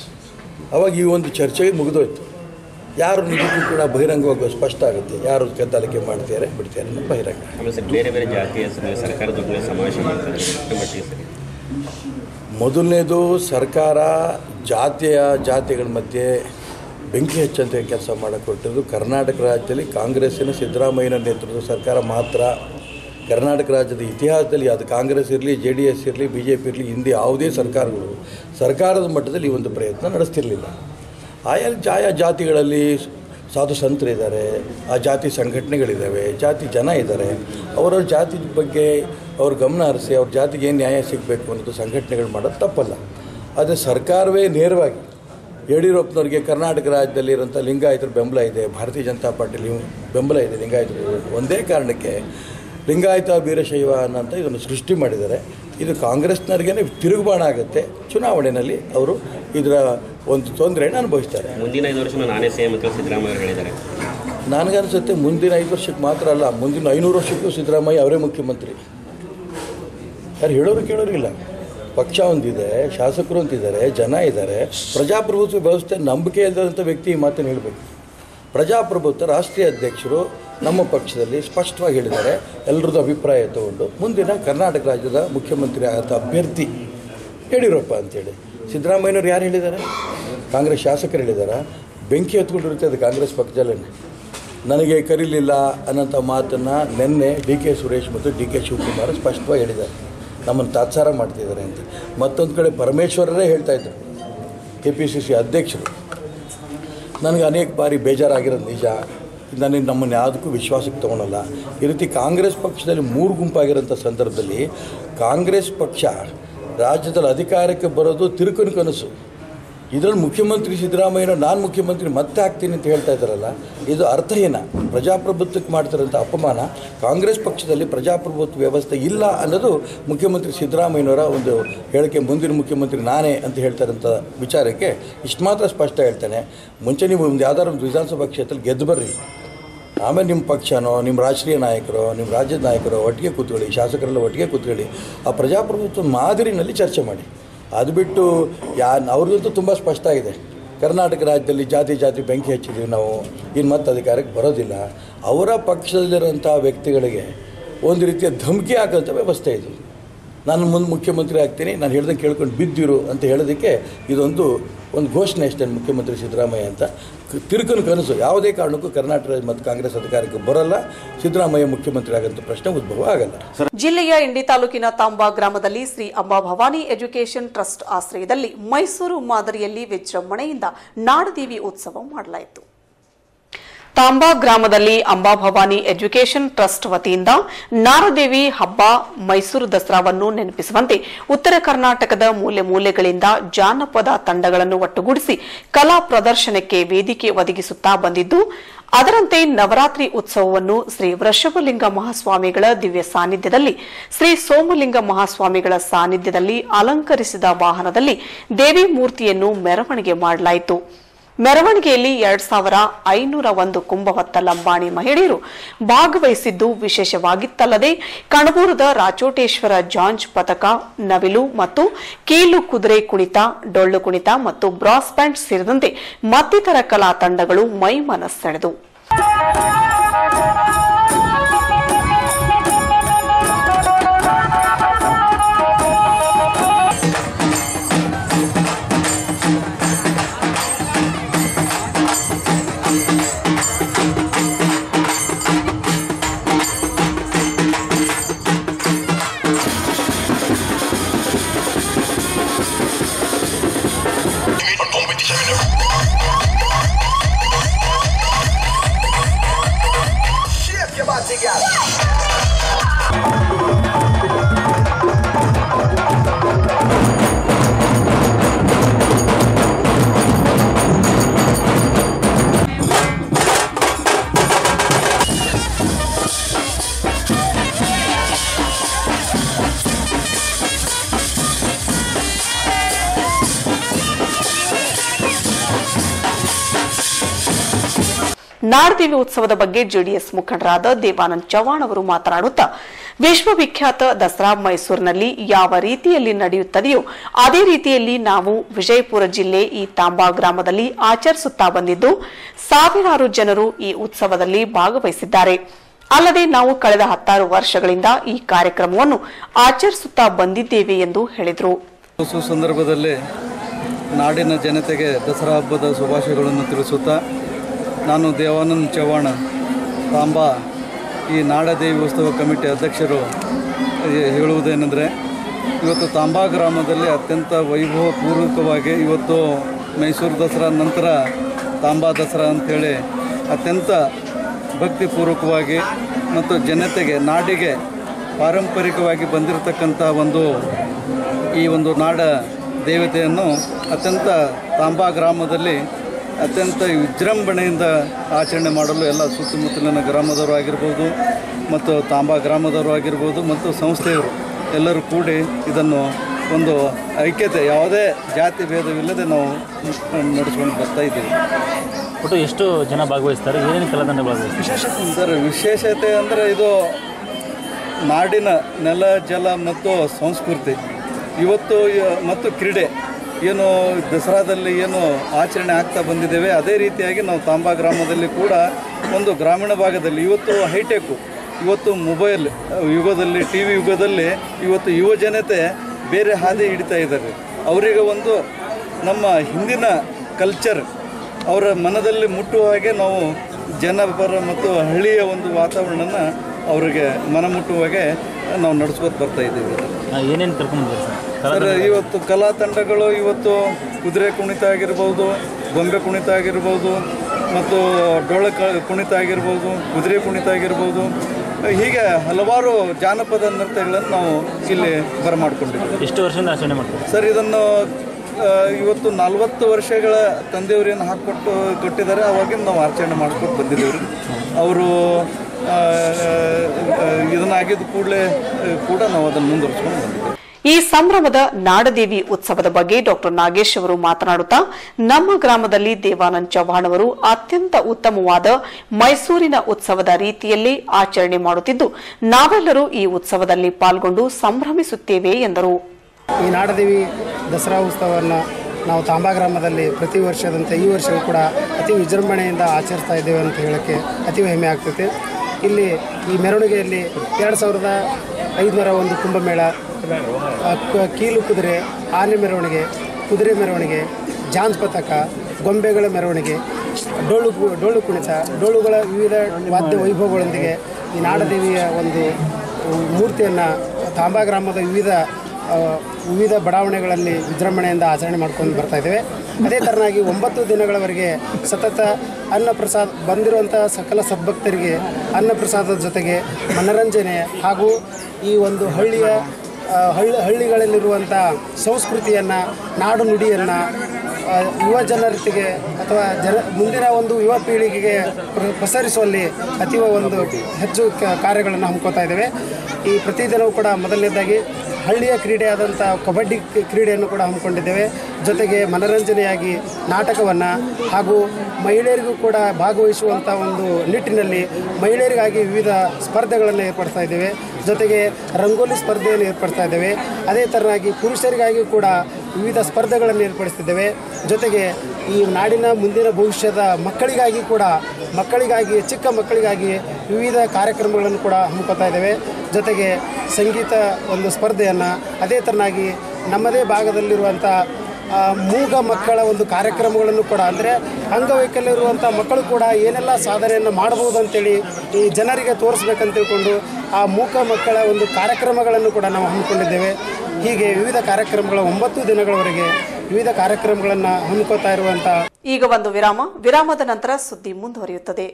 ಅವಾಗ ಈ ಒಂದು ಚರ್ಚೆಗೆ ಮುಗಿದೋಯ್ತು ಯಾರು ನಿಜಕ್ಕೂ ಕೂಡ ಬಹಿರಂಗವಾಗಿ ಸ್ಪಷ್ಟ ಆಗುತ್ತೆ ಯಾರು ಕದ್ದಾಲಿಕೆ ಮಾಡ್ತಾರೆ ಬಿಡ್ತಾರೆ ಅನ್ನೋದು ಬಹಿರಂಗ ಆಮೇಲೆ ಸರ್ ಬೇರೆ ಬೇರೆ ಜಾತಿಯ ಹೆಸರಲ್ಲಿ ಸರ್ಕಾರದ ಮೇಲೆ ಸಮಾವೇಶ ಮಾಡ್ತಾರೆ ಎಷ್ಟು ಮಟ್ಟಿಗೆ ಸರಿ ಮೊದಲನೇದು ಸರ್ಕಾರ ಜಾತಿಯ ಜಾತಿಗಳ ಮಧ್ಯೆ ಬೆಂಕಿ ಹಚ್ಚಂತ ಕೆಲಸ ಮಾಡಿಕೊಟ್ಟಿರೋದು ಕರ್ನಾಟಕ ರಾಜ್ಯದಲ್ಲಿ ಕಾಂಗ್ರೆಸ್ಸಿನ ಸಿದ್ದರಾಮಯ್ಯನ ನೇತೃತ್ವದ ಸರ್ಕಾರ ಮಾತ್ರ ಕರ್ನಾಟಕ ರಾಜ್ಯದ ಇತಿಹಾಸದಲ್ಲಿ ಅದು ಕಾಂಗ್ರೆಸ್ ಇರಲಿ ಜೆ ಡಿ ಎಸ್ ಇರಲಿ ಬಿ ಜೆ ಪಿ ಇರಲಿ ಹಿಂದೆ ಯಾವುದೇ ಸರ್ಕಾರಗಳು ಸರ್ಕಾರದ ಮಟ್ಟದಲ್ಲಿ ಈ ಒಂದು ಪ್ರಯತ್ನ ನಡೆಸ್ತಿರಲಿಲ್ಲ ಆಯಾ ಆಯಾ ಜಾತಿಗಳಲ್ಲಿ ಸಾಧು ಸಂತರಿದ್ದಾರೆ ಆ ಜಾತಿ ಸಂಘಟನೆಗಳಿದ್ದಾವೆ ಜಾತಿ ಜನ ಇದ್ದಾರೆ ಅವರವ್ರ ಜಾತಿ ಬಗ್ಗೆ ಅವ್ರ ಗಮನ ಹರಿಸಿ ಅವ್ರ ಜಾತಿಗೆ ಏನು ನ್ಯಾಯ ಸಿಗಬೇಕು ಅನ್ನೋದು ಸಂಘಟನೆಗಳು ಮಾಡೋದು ತಪ್ಪಲ್ಲ ಆದರೆ ಸರ್ಕಾರವೇ ನೇರವಾಗಿ ಯಡಿಯೂರಪ್ಪನವ್ರಿಗೆ ಕರ್ನಾಟಕ ರಾಜ್ಯದಲ್ಲಿರೋಂಥ ಲಿಂಗಾಯತರ ಬೆಂಬಲ ಇದೆ ಭಾರತೀಯ ಜನತಾ ಪಾರ್ಟಿಲಿ ಬೆಂಬಲ ಇದೆ ಲಿಂಗಾಯತರು ಒಂದೇ ಕಾರಣಕ್ಕೆ ಲಿಂಗಾಯತ ವೀರಶೈವ ಅನ್ನೋಂಥ ಇದನ್ನು ಸೃಷ್ಟಿ ಮಾಡಿದ್ದಾರೆ ಇದು ಕಾಂಗ್ರೆಸ್ನವ್ರಿಗೇ ತಿರುಗುಬಾಣ ಆಗುತ್ತೆ ಚುನಾವಣೆಯಲ್ಲಿ ಅವರು ಇದರ ಒಂದು ತೊಂದರೆಯನ್ನು ಅನುಭವಿಸ್ತಾರೆ ಮುಂದಿನ ಐದು ವರ್ಷ ನಾನೇ ಸಿಎಂ ಅಂತ ಸಿದ್ದರಾಮಯ್ಯ ಅವರು ಹೇಳಿದ್ದಾರೆ ನನಗನ್ಸುತ್ತೆ ಮುಂದಿನ ಐದು ವರ್ಷಕ್ಕೆ ಮಾತ್ರ ಅಲ್ಲ ಮುಂದಿನ ಐನೂರು ವರ್ಷಕ್ಕೂ ಸಿದ್ದರಾಮಯ್ಯ ಅವರೇ ಮುಖ್ಯಮಂತ್ರಿ ಯಾರು ಹೇಳೋರು ಕೇಳೋರಿಲ್ಲ ಪಕ್ಷ ಒಂದಿದೆ ಶಾಸಕರು ಅಂತಿದ್ದಾರೆ ಜನ ಇದ್ದಾರೆ ಪ್ರಜಾಪ್ರಭುತ್ವ ವ್ಯವಸ್ಥೆ ನಂಬಿಕೆ ಇಲ್ಲದಂಥ ವ್ಯಕ್ತಿ ಈ ಮಾತನ್ನು ಹೇಳಬೇಕು ಪ್ರಜಾಪ್ರಭುತ್ವ ರಾಷ್ಟ್ರೀಯ ಅಧ್ಯಕ್ಷರು ನಮ್ಮ ಪಕ್ಷದಲ್ಲಿ ಸ್ಪಷ್ಟವಾಗಿ ಹೇಳಿದ್ದಾರೆ ಎಲ್ಲರದ್ದು ಅಭಿಪ್ರಾಯ ತಗೊಂಡು ಮುಂದಿನ ಕರ್ನಾಟಕ ರಾಜ್ಯದ ಮುಖ್ಯಮಂತ್ರಿ ಆದ ಅಭ್ಯರ್ಥಿ ಯಡಿಯೂರಪ್ಪ ಅಂತೇಳಿ ಸಿದ್ದರಾಮಯ್ಯನವ್ರು ಯಾರು ಹೇಳಿದ್ದಾರೆ ಕಾಂಗ್ರೆಸ್ ಶಾಸಕರು ಹೇಳಿದ್ದಾರೆ ಬೆಂಕಿ ಹತ್ಕೊಂಡಿರುತ್ತೆ ಅದು ಕಾಂಗ್ರೆಸ್ ಪಕ್ಷದಲ್ಲೇ ನನಗೆ ಕರೀಲಿಲ್ಲ ಅನ್ನೋಂಥ ಮಾತನ್ನು ನಿನ್ನೆ ಡಿ ಕೆ ಸುರೇಶ್ ಮತ್ತು ಡಿ ಕೆ ಶಿವಕುಮಾರ್ ಸ್ಪಷ್ಟವಾಗಿ ಹೇಳಿದ್ದಾರೆ ನಮ್ಮನ್ನು ತಾತ್ಸಾರ ಮಾಡ್ತಿದ್ದಾರೆ ಅಂತ ಮತ್ತೊಂದು ಕಡೆ ಪರಮೇಶ್ವರರೇ ಹೇಳ್ತಾ ಇದ್ರು ಕೆ ಪಿ ಸಿ ಸಿ ಅಧ್ಯಕ್ಷರು ನನಗೆ ಅನೇಕ ಬಾರಿ ಬೇಜಾರಾಗಿರೋದು ನಿಜ ನನಗೆ ನಮ್ಮನ್ನು ಯಾವುದಕ್ಕೂ ವಿಶ್ವಾಸಕ್ಕೆ ತೊಗೊಳಲ್ಲ ಈ ರೀತಿ ಕಾಂಗ್ರೆಸ್ ಪಕ್ಷದಲ್ಲಿ ಮೂರು ಗುಂಪಾಗಿರೋಂಥ ಸಂದರ್ಭದಲ್ಲಿ ಕಾಂಗ್ರೆಸ್ ಪಕ್ಷ ರಾಜ್ಯದಲ್ಲಿ ಅಧಿಕಾರಕ್ಕೆ ಬರೋದು ತಿರುಕನ ಕನಸು ಇದರಲ್ಲಿ ಮುಖ್ಯಮಂತ್ರಿ ಸಿದ್ದರಾಮಯ್ಯನ ನಾನು ಮುಖ್ಯಮಂತ್ರಿ ಮತ್ತೆ ಆಗ್ತೀನಿ ಅಂತ ಹೇಳ್ತಾ ಇದ್ದಾರಲ್ಲ ಇದು ಅರ್ಥಹೀನ ಪ್ರಜಾಪ್ರಭುತ್ವಕ್ಕೆ ಮಾಡ್ತಿರೋಂಥ ಅಪಮಾನ ಕಾಂಗ್ರೆಸ್ ಪಕ್ಷದಲ್ಲಿ ಪ್ರಜಾಪ್ರಭುತ್ವ ವ್ಯವಸ್ಥೆ ಇಲ್ಲ ಅನ್ನೋದು ಮುಖ್ಯಮಂತ್ರಿ ಸಿದ್ದರಾಮಯ್ಯನವರ ಒಂದು ಹೇಳಿಕೆ ಮುಂದಿನ ಮುಖ್ಯಮಂತ್ರಿ ನಾನೇ ಅಂತ ಹೇಳ್ತಾರಂಥ ವಿಚಾರಕ್ಕೆ ಇಷ್ಟು ಮಾತ್ರ ಸ್ಪಷ್ಟ ಹೇಳ್ತಾನೆ ಮುಂಚೆ ನೀವು ಒಂದು ಯಾವ್ದಾದ್ರು ಒಂದು ವಿಧಾನಸಭಾ ಕ್ಷೇತ್ರದಲ್ಲಿ ಗೆದ್ದು ಬರ್ರಿ ಆಮೇಲೆ ನಿಮ್ಮ ಪಕ್ಷನೋ ನಿಮ್ಮ ರಾಷ್ಟ್ರೀಯ ನಾಯಕರು ನಿಮ್ಮ ರಾಜ್ಯದ ನಾಯಕರು ಒಟ್ಟಿಗೆ ಕೂತ್ಕೊಳ್ಳಿ ಶಾಸಕರೆಲ್ಲ ಒಟ್ಟಿಗೆ ಕೂತ್ಕೊಳ್ಳಿ ಆ ಪ್ರಜಾಪ್ರಭುತ್ವ ಮಾದರಿನಲ್ಲಿ ಚರ್ಚೆ ಮಾಡಿ ಅದು ಬಿಟ್ಟು ಯಾ ಅವ್ರಿಗಂತೂ ತುಂಬ ಸ್ಪಷ್ಟ ಆಗಿದೆ ಕರ್ನಾಟಕ ರಾಜ್ಯದಲ್ಲಿ ಜಾತಿ ಜಾತಿ ಬೆಂಕಿ ಹಚ್ಚಿದ್ದೀವಿ ನಾವು ಇನ್ನು ಮತ್ತೆ ಅಧಿಕಾರಕ್ಕೆ ಬರೋದಿಲ್ಲ ಅವರ ಪಕ್ಷದಲ್ಲಿರೋಂಥ ವ್ಯಕ್ತಿಗಳಿಗೆ ಒಂದು ರೀತಿಯ ಧಮಕಿ ಹಾಕೋಂಥ ವ್ಯವಸ್ಥೆ ಇದು ನಾನು ಮುಂದೆ ಮುಖ್ಯಮಂತ್ರಿ ಆಗ್ತೀನಿ ನಾನು ಹೇಳ್ದಂಗೆ ಕೇಳ್ಕೊಂಡು ಬಿದ್ದಿರು ಅಂತ ಹೇಳೋದಕ್ಕೆ ಇದೊಂದು ಒಂದು ಘೋಷಣೆ ಅಷ್ಟೇ ಮುಖ್ಯಮಂತ್ರಿ ಸಿದ್ದರಾಮಯ್ಯ ಅಂತ ಕ- ತಿರುಕನ ಕನಸು ಯಾವುದೇ ಕಾರಣಕ್ಕೂ ಕರ್ನಾಟಕ ರಾಜ್ಯ ಮತ್ತು ಕಾಂಗ್ರೆಸ್ ಅಧಿಕಾರಕ್ಕೆ ಬರಲ್ಲ ಸಿದ್ದರಾಮಯ್ಯ ಮುಖ್ಯಮಂತ್ರಿ ಆಗೋಂಥ ಪ್ರಶ್ನೆ ಉದ್ಭವ ಆಗಲ್ಲ ಜಿಲ್ಲೆಯ ಇಂಡಿ ತಾಲೂಕಿನ ತಾಂಬಾ ಗ್ರಾಮದಲ್ಲಿ ಶ್ರೀ ಅಂಬಾ ಭವಾನಿ ಎಜುಕೇಷನ್ ಟ್ರಸ್ಟ್ ಆಶ್ರಯದಲ್ಲಿ ಮೈಸೂರು ಮಾದರಿಯಲ್ಲಿ ವಿಜೃಂಭಣೆಯಿಂದ ನಾಡದೇವಿ ಉತ್ಸವ ಮಾಡಲಾಯಿತು ತಾಂಬಾ ಗ್ರಾಮದಲ್ಲಿ ಅಂಬಾ ಭವಾನಿ ಎಜುಕೇಷನ್ ಟ್ರಸ್ಟ್ ವತಿಯಿಂದ ನಾರದೇವಿ ಹಬ್ಬ ಮೈಸೂರು ದಸರಾವನ್ನು ನೆನಪಿಸುವಂತೆ ಉತ್ತರ ಕರ್ನಾಟಕದ ಮೂಲೆ ಮೂಲೆಗಳಿಂದ ಜಾನಪದ ತಂಡಗಳನ್ನು ಒಟ್ಟುಗೂಡಿಸಿ ಕಲಾ ಪ್ರದರ್ಶನಕ್ಕೆ ವೇದಿಕೆ ಒದಗಿಸುತ್ತಾ ಬಂದಿದ್ದು ಅದರಂತೆ ನವರಾತ್ರಿ ಉತ್ಸವವನ್ನು ಶ್ರೀ ವೃಷಭಲಿಂಗ ಮಹಾಸ್ವಾಮಿಗಳ ದಿವ್ಯ ಸಾನ್ನಿಧ್ಯದಲ್ಲಿ ಶ್ರೀ ಸೋಮಲಿಂಗ ಮಹಾಸ್ವಾಮಿಗಳ ಸಾನ್ನಿಧ್ಯದಲ್ಲಿ ಅಲಂಕರಿಸಿದ ವಾಹನದಲ್ಲಿ ದೇವಿ ಮೂರ್ತಿಯನ್ನು ಮೆರವಣಿಗೆ ಮಾಡಲಾಯಿತು ಮೆರವಣಿಗೆಯಲ್ಲಿ ಎರಡ್ ಸಾವಿರ ಐನೂರ ಒಂದು ಕುಂಭವತ್ತ ಲಂಬಾಣಿ ಮಹಿಳೆಯರು ಭಾಗವಹಿಸಿದ್ದು ವಿಶೇಷವಾಗಿತ್ತಲ್ಲದೆ ಕಣಬೂರದ ರಾಚೋಟೇಶ್ವರ ಜಾಂಜ್ ಪದಕ ನವಿಲು ಮತ್ತು ಕೀಲು ಕುದುರೆ ಕುಣಿತ ಡೊಳ್ಳು ಕುಣಿತ ಮತ್ತು ಬ್ರಾಸ್ ಬ್ಯಾಂಡ್ ಸೇರಿದಂತೆ ಮತ್ತಿತರ ಕಲಾ ತಂಡಗಳು ಮೈಮನ ಸೆಳೆದು Shift your body, girl. ನಾಡದೇವಿ ಉತ್ಸವದ ಬಗ್ಗೆ ಜೆಡಿಎಸ್ ಮುಖಂಡರಾದ ದೇವಾನಂದ್ ಚವ್ಹಾಣ್ ಅವರು ಮಾತನಾಡುತ್ತಾ ವಿಶ್ವವಿಖ್ಯಾತ ದಸರಾ ಮೈಸೂರಿನಲ್ಲಿ ಯಾವ ರೀತಿಯಲ್ಲಿ ನಡೆಯುತ್ತದೆಯೋ ಅದೇ ರೀತಿಯಲ್ಲಿ ನಾವು ವಿಜಯಪುರ ಜಿಲ್ಲೆ ಈ ತಾಂಬಾ ಗ್ರಾಮದಲ್ಲಿ ಆಚರಿಸುತ್ತಾ ಬಂದಿದ್ದು ಸಾವಿರಾರು ಜನರು ಈ ಉತ್ಸವದಲ್ಲಿ ಭಾಗವಹಿಸಿದ್ದಾರೆ ಅಲ್ಲದೆ ನಾವು ಕಳೆದ ಹತ್ತಾರು ವರ್ಷಗಳಿಂದ ಈ ಕಾರ್ಯಕ್ರಮವನ್ನು ಆಚರಿಸುತ್ತಾ ಬಂದಿದ್ದೇವೆ ಎಂದು ಹೇಳಿದರು ಸುಸಂದರ್ಭದಲ್ಲಿ ನಾಡಿನ ಜನತೆಗೆ ದಸರಾ ಹಬ್ಬದ ಶುಭಾಶಯಗಳನ್ನು ತಿಳಿಸುತ್ತಾ ನಾನು ದೇವಾನಂದ್ ಚವ್ಹಾಣ ತಾಂಬಾ ಈ ನಾಡದೇವಿ ಉತ್ಸವ ಕಮಿಟಿ ಅಧ್ಯಕ್ಷರು ಹೇ- ಹೇಳುವುದೇನೆಂದರೆ ಇವತ್ತು ತಾಂಬಾ ಗ್ರಾಮದಲ್ಲಿ ಅತ್ಯಂತ ವೈಭವಪೂರ್ವಕವಾಗಿ ಇವತ್ತು ಮೈಸೂರು ದಸರಾ ನಂತರ ತಾಂಬಾ ದಸರಾ ಅಂಥೇಳಿ ಅತ್ಯಂತ ಭಕ್ತಿಪೂರ್ವಕವಾಗಿ ಮತ್ತು ಜನತೆಗೆ ನಾಡಿಗೆ ಪಾರಂಪರಿಕವಾಗಿ ಬಂದಿರತಕ್ಕಂಥ ಒಂದು ಈ ಒಂದು ನಾಡ ದೇವತೆಯನ್ನು ಅತ್ಯಂತ ತಾಂಬಾ ಗ್ರಾಮದಲ್ಲಿ ಅತ್ಯಂತ ವಿಜೃಂಭಣೆಯಿಂದ ಆಚರಣೆ ಮಾಡಲು ಎಲ್ಲ ಸುತ್ತಮುತ್ತಲಿನ ಗ್ರಾಮದವರು ಆಗಿರ್ಬೋದು ಮತ್ತು ತಾಂಬಾ ಗ್ರಾಮದವರು ಆಗಿರ್ಬೋದು ಮತ್ತು ಸಂಸ್ಥೆಯವರು ಎಲ್ಲರೂ ಕೂಡಿ ಇದನ್ನು ಒಂದು ಐಕ್ಯತೆ ಯಾವುದೇ ಜಾತಿ ಭೇದವಿಲ್ಲದೆ ನಾವು ನಡೆಸ್ಕೊಂಡು ಬರ್ತಾ ಇದ್ದೀವಿ ಒಟ್ಟು ಎಷ್ಟು ಜನ ಭಾಗವಹಿಸ್ತಾರೆ ಏನೇನು ಕಲಾದಂಡ ಭಾಗವಹಿಸ್ತಾರೆ ಸರ್ ವಿಶೇಷತೆ ಅಂದರೆ ಇದು ನಾಡಿನ ನೆಲ ಜಲ ಮತ್ತು ಸಂಸ್ಕೃತಿ ಇವತ್ತು ಯ- ಮತ್ತು ಕ್ರೀಡೆ ಏನು ದಸರಾದಲ್ಲಿ ಏನು ಆಚರಣೆ ಆಗ್ತಾ ಬಂದಿದ್ದೇವೆ ಅದೇ ರೀತಿಯಾಗಿ ನಾವು ತಾಂಬಾ ಗ್ರಾಮದಲ್ಲಿ ಕೂಡ ಒಂದು ಗ್ರಾಮೀಣ ಭಾಗದಲ್ಲಿ ಇವತ್ತು ಹೈಟೆಕ್ಕು ಇವತ್ತು ಮೊಬೈಲ್ ಯುಗದಲ್ಲಿ ಟಿ ವಿ ಯುಗದಲ್ಲಿ ಇವತ್ತು ಯುವ ಜನತೆ ಬೇರೆ ಹಾದಿ ಹಿಡಿತಾ ಇದ್ದಾರೆ ಅವರಿಗೆ ಒಂದು ನಮ್ಮ ಹಿಂದಿನ ಕಲ್ಚರ್ ಅವರ ಮನದಲ್ಲಿ ಮುಟ್ಟುವ ಹಾಗೆ ನಾವು ಜನಪರ ಮತ್ತು ಹಳ್ಳಿಯ ಒಂದು ವಾತಾವರಣನ ಅವರಿಗೆ ಮನ ಮುಟ್ಟುವ ಹಾಗೆ ನಾವು ನಡೆಸ್ಕೊತ ಬರ್ತಾ ಇದ್ದೀವಿ ಏನೇನು ಕರ್ಕೊಂಡ್ಬಂದಿದ್ದಾರೆ ಸರ್ ಸರ್ ಇವತ್ತು ಕಲಾ ತಂಡಗಳು ಇವತ್ತು ಕುದುರೆ ಕುಣಿತ ಆಗಿರ್ಬೋದು ಗೊಂಬೆ ಕುಣಿತ ಆಗಿರ್ಬೋದು ಮತ್ತು ಡೊಳ್ಳ ಕ ಕುಣಿತ ಆಗಿರ್ಬೋದು ಕುದುರೆ ಕುಣಿತ ಆಗಿರ್ಬೋದು ಹೀಗೆ ಹಲವಾರು ಜಾನಪದ ನೃತ್ಯಗಳನ್ನು ನಾವು ಇಲ್ಲಿ ಬರಮಾಡ್ಕೊಂಡಿದ್ದೀವಿ ಎಷ್ಟು ವರ್ಷದಿಂದ ಆಚರಣೆ ಮಾಡ್ತಾರೆ ಸರ್ ಇದನ್ನು ಆ, ಇವತ್ತು ನಲವತ್ತು ವರ್ಷಗಳ ತಂದೆಯವರೇನು ಹಾಕ್ಕೊಟ್ಟು ಕೊಟ್ಟಿದ್ದಾರೆ ಅವಾಗಿಂದ ನಾವು ಆಚರಣೆ ಮಾಡ್ಕೊಟ್ಟು ಬಂದಿದ್ದೀವಿ ಅವರು ಇದನ್ನಾಗಿದ್ದ ಕೂಡಲೇ ಕೂಡ ನಾವು ಅದನ್ನು ಮುಂದುವರಿಸ್ಕೊಂಡು ಬಂದಿದ್ದೇವೆ ಈ ಸಂಭ್ರಮದ ನಾಡದೇವಿ ಉತ್ಸವದ ಬಗ್ಗೆ ಡಾಕ್ಟರ್ ನಾಗೇಶ್ ಅವರು ಮಾತನಾಡುತ್ತಾ ನಮ್ಮ ಗ್ರಾಮದಲ್ಲಿ ದೇವಾನಂದ್ ಚವ್ಹಾಣ್ ಅವರು ಅತ್ಯಂತ ಉತ್ತಮವಾದ ಮೈಸೂರಿನ ಉತ್ಸವದ ರೀತಿಯಲ್ಲಿ ಆಚರಣೆ ಮಾಡುತ್ತಿದ್ದು ನಾವೆಲ್ಲರೂ ಈ ಉತ್ಸವದಲ್ಲಿ ಪಾಲ್ಗೊಂಡು ಸಂಭ್ರಮಿಸುತ್ತೇವೆ ಎಂದರು ಈ ನಾಡದೇವಿ ದಸರಾ ಉತ್ಸವವನ್ನು ನಾವು ತಾಂಬಾ ಗ್ರಾಮದಲ್ಲಿ ಪ್ರತಿ ವರ್ಷದಂತೆ ಈ ವರ್ಷವೂ ಕೂಡ ಅತಿ ವಿಜೃಂಭಣೆಯಿಂದ ಆಚರಿಸ್ತಾ ಇದ್ದೇವೆ ಅಂತ ಹೇಳೋಕ್ಕೆ ಅತಿ ಹೆಮ್ಮೆ ಆಗ್ತೈತೆ ಇಲ್ಲಿ ಈ ಮೆರವಣಿಗೆಯಲ್ಲಿ ಎರಡು ಸಾವಿರದ ಐದುನೂರ ಒಂದು ಕುಂಭಮೇಳ ಆ, ಕ- ಕೀಲು ಕುದುರೆ ಆನೆ ಮೆರವಣಿಗೆ ಕುದುರೆ ಮೆರವಣಿಗೆ ಜಾನ್ಸ್ ಪತಾಕ ಗೊಂಬೆಗಳ ಮೆರವಣಿಗೆ ಡೊಳ್ಳು ಕು- ಡೊಳ್ಳು ಕುಣಿತ ಡೊಳ್ಳುಗಳ ವಿವಿಧ ವಾದ್ಯ ವೈಭವಗಳೊಂದಿಗೆ ಈ ನಾಡದೇವಿಯ ಒಂದು ಮೂರ್ತಿಯನ್ನು ತಾಂಬಾ ಗ್ರಾಮದ ವಿವಿಧ ಆ, ವಿವಿಧ ಬಡಾವಣೆಗಳಲ್ಲಿ ವಿಜೃಂಭಣೆಯಿಂದ ಆಚರಣೆ ಮಾಡ್ಕೊಂಡು ಬರ್ತಾ ಇದ್ದೇವೆ ಅದೇ ಥರನಾಗಿ ಒಂಬತ್ತು ದಿನಗಳವರೆಗೆ ಸತತ ಅನ್ನಪ್ರಸಾದ ಬಂದಿರುವಂಥ ಸಕಲ ಸದ್ಭಕ್ತರಿಗೆ ಅನ್ನಪ್ರಸಾದದ ಜೊತೆಗೆ ಮನರಂಜನೆ ಹಾಗೂ ಈ ಒಂದು ಹಳ್ಳಿಯ ಆ, ಹಳ್ಳಿ ಹಳ್ಳಿಗಳಲ್ಲಿರುವಂಥ ಸಂಸ್ಕೃತಿಯನ್ನು ನಾಡು ನುಡಿಯನ್ನು ಆ, ಯುವ ಜನರಿಗೆ ಅಥವಾ ಜನ ಮುಂದಿನ ಒಂದು ಯುವ ಪೀಳಿಗೆಗೆ ಪ್ರ- ಪಸರಿಸುವಲ್ಲಿ ಅತೀವ ಒಂದು ಹೆಚ್ಚು ಕ- ಕಾರ್ಯಗಳನ್ನು ಹಮ್ಮಿಕೋತಾ ಇದ್ದೇವೆ ಈ ಪ್ರತಿದಿನವೂ ಕೂಡ ಮೊದಲನೇದಾಗಿ ಹಳ್ಳಿಯ ಕ್ರೀಡೆಯಾದಂಥ ಕಬಡ್ಡಿ ಕ್- ಕ್ರೀಡೆಯನ್ನು ಕೂಡ ಹಮ್ಮಿಕೊಂಡಿದ್ದೇವೆ ಜೊತೆಗೆ ಮನರಂಜನೆಯಾಗಿ ನಾಟಕವನ್ನು ಹಾಗೂ ಮಹಿಳೆಯರಿಗೂ ಕೂಡ ಭಾಗವಹಿಸುವಂಥ ಒಂದು ನಿಟ್ಟಿನಲ್ಲಿ ಮಹಿಳೆಯರಿಗಾಗಿ ವಿವಿಧ ಸ್ಪರ್ಧೆಗಳನ್ನು ಏರ್ಪಡಿಸ್ತಾ ಇದ್ದೇವೆ ಜೊತೆಗೆ ರಂಗೋಲಿ ಸ್ಪರ್ಧೆಯನ್ನು ಏರ್ಪಡಿಸ್ತಾ ಇದ್ದೇವೆ ಅದೇ ಥರನಾಗಿ ಪುರುಷರಿಗಾಗಿ ಕೂಡ ವಿವಿಧ ಸ್ಪರ್ಧೆಗಳನ್ನು ಏರ್ಪಡಿಸ್ತಿದ್ದೇವೆ ಜೊತೆಗೆ ಈ ನಾಡಿನ ಮುಂದಿನ ಭವಿಷ್ಯದ ಮಕ್ಕಳಿಗಾಗಿ ಕೂಡ ಮಕ್ಕಳಿಗಾಗಿ ಚಿಕ್ಕ ಮಕ್ಕಳಿಗಾಗಿ ವಿವಿಧ ಕಾರ್ಯಕ್ರಮಗಳನ್ನು ಕೂಡ ಹಮ್ಮಿಕೊತಾ ಇದ್ದೇವೆ ಜೊತೆಗೆ ಸಂಗೀತ ಒಂದು ಸ್ಪರ್ಧೆಯನ್ನು ಅದೇ ಥರನಾಗಿ ನಮ್ಮದೇ ಭಾಗದಲ್ಲಿರುವಂಥ ಆ, ಮೂಗ ಮಕ್ಕಳ ಒಂದು ಕಾರ್ಯಕ್ರಮಗಳನ್ನು ಕೂಡ ಅಂದರೆ ಅಂಗವೈಕಲ್ಯ ಇರುವಂಥ ಮಕ್ಕಳು ಕೂಡ ಏನೆಲ್ಲ ಸಾಧನೆಯನ್ನು ಮಾಡಬಹುದು ಅಂತೇಳಿ ಈ ಜನರಿಗೆ ತೋರಿಸ್ಬೇಕಂತ ತಿಳ್ಕೊಂಡು ಆ ಮೂಕ ಮಕ್ಕಳ ಒಂದು ಕಾರ್ಯಕ್ರಮಗಳನ್ನು ಕೂಡ ನಾವು ಹಮ್ಮಿಕೊಂಡಿದ್ದೇವೆ ಹೀಗೆ ವಿವಿಧ ಕಾರ್ಯಕ್ರಮಗಳ ಒಂಬತ್ತು ದಿನಗಳವರೆಗೆ ವಿವಿಧ ಕಾರ್ಯಕ್ರಮಗಳನ್ನು ಹಮ್ಮಿಕೋತಾ ಇರುವಂಥ ಈಗ ಒಂದು ವಿರಾಮ ವಿರಾಮದ ನಂತರ ಸುದ್ದಿ ಮುಂದುವರಿಯುತ್ತದೆ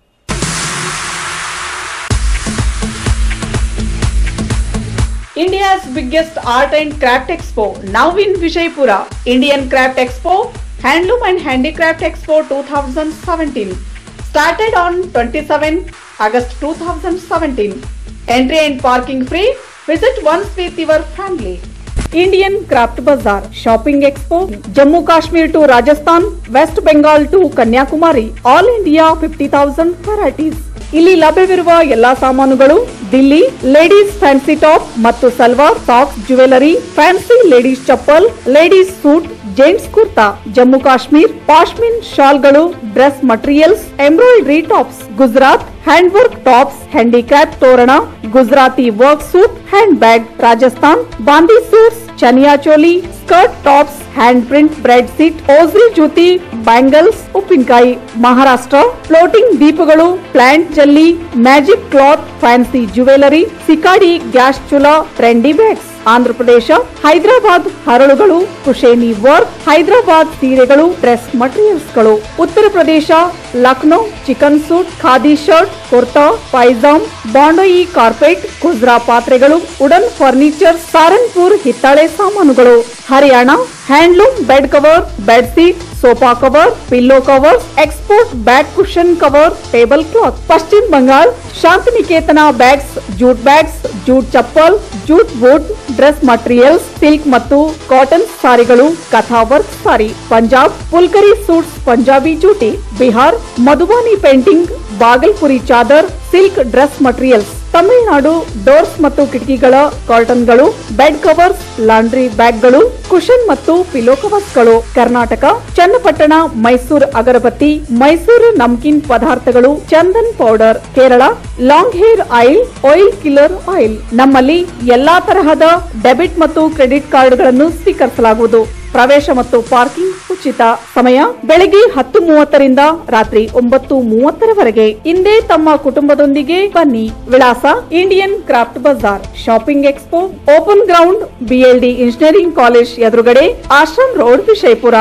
India's biggest art and craft expo now in Vijaypura. Indian Craft Expo, Handloom and Handicraft Expo 2017 started on 27 August 2017. Entry and parking free. Visit once with your family. Indian Craft Bazaar Shopping Expo Jammu Kashmir to Rajasthan, West Bengal to Kanyakumari, All India 50,000 varieties. ಇಲ್ಲಿ ಲಭ್ಯವಿರುವ ಎಲ್ಲಾ ಸಾಮಾನುಗಳು Delhi ladies fancy top ಮತ್ತು salwar socks jewellery fancy ladies chappal ladies suit gents kurta Jammu Kashmir pashmina ಶಾಲ್ಗಳು dress materials embroidery tops Gujarat hand work tops handicraft ತೋರಣ Gujarati work suit hand bag Rajasthan ಬಾಂದಿ suits chaniya choli skirt tops hand print bed sheet ಓಸ್ರಿ jutti bangles ಉಪ್ಪಿನಕಾಯಿ ಮಹಾರಾಷ್ಟ್ರ ಫ್ಲೋಟಿಂಗ್ ದೀಪಗಳು plant jelly magic cloth fancy jewellery ಸಿಕಾಡಿ gas ಚುಲಾ trendy bags Andhra Pradesh Hyderabad ಹರಳುಗಳು ಕುಶೇನಿ ವರ್ಕ್ ಹೈದರಾಬಾದ್ ಸೀರೆಗಳು dress ಮಟೀರಿಯಲ್ಸ್ಗಳು Uttar Pradesh Lucknow chikan suit khadi shirt kurta pyjama ಬಾಂಡೋಯಿ ಕಾರ್ಪೆಟ್ ಗುಜ್ರಾ ಪಾತ್ರೆಗಳು ವುಡನ್ ಫರ್ನಿಚರ್ ಸಾರನ್ಪುರ್ ಹಿತ್ತಾಳೆ ಸಾಮಾನುಗಳು Haryana handloom bed cover bed sheet sofa cover pillow cover export bag cushion cover table cloth Paschima Bangala Shantiniketan bags jute bags jute chappal jute boot dress materials silk ಮತ್ತು cotton ಸಾರಿಗಳು ಕಥಾ work sari Punjab phulkari suits Punjabi jutti Bihar Madhubani painting Bhagalpuri chadar silk dress materials Tamil Nadu doors ಮತ್ತು ಕಿಟಕಿಗಳ ಕಾರ್ಟನ್ಗಳು bed covers laundry ಬ್ಯಾಗ್ಗಳು cushion ಮತ್ತು pillow ಕವರ್ಸ್ಗಳು ಕರ್ನಾಟಕ ಚನ್ನಪಟ್ಟಣ ಮೈಸೂರು ಅಗರಬತ್ತಿ ಮೈಸೂರು ನಮ್ಕಿನ್ ಪದಾರ್ಥಗಳು chandan powder Kerala long hair oil oil killer oil ನಮ್ಮಲ್ಲಿ ಎಲ್ಲಾ ತರಹದ ಡೆಬಿಟ್ ಮತ್ತು ಕ್ರೆಡಿಟ್ ಕಾರ್ಡ್ಗಳನ್ನು ಸ್ವೀಕರಿಸಲಾಗುವುದು ಪ್ರವೇಶ ಮತ್ತು ಪಾರ್ಕಿಂಗ್ ಉಚಿತ ಸಮಯ ಬೆಳಗ್ಗೆ ಹತ್ತು ಮೂವತ್ತರಿಂದ ರಾತ್ರಿ ಒಂಬತ್ತು ಮೂವತ್ತರವರೆಗೆ ಇಂದೇ ತಮ್ಮ ಕುಟುಂಬದೊಂದಿಗೆ ಬನ್ನಿ ವಿಳಾಸ Indian craft bazaar shopping expo open ground BLD engineering college ಎದುರುಗಡೆ ಆಶ್ರಮ್ ರೋಡ್ ವಿಜಯಪುರ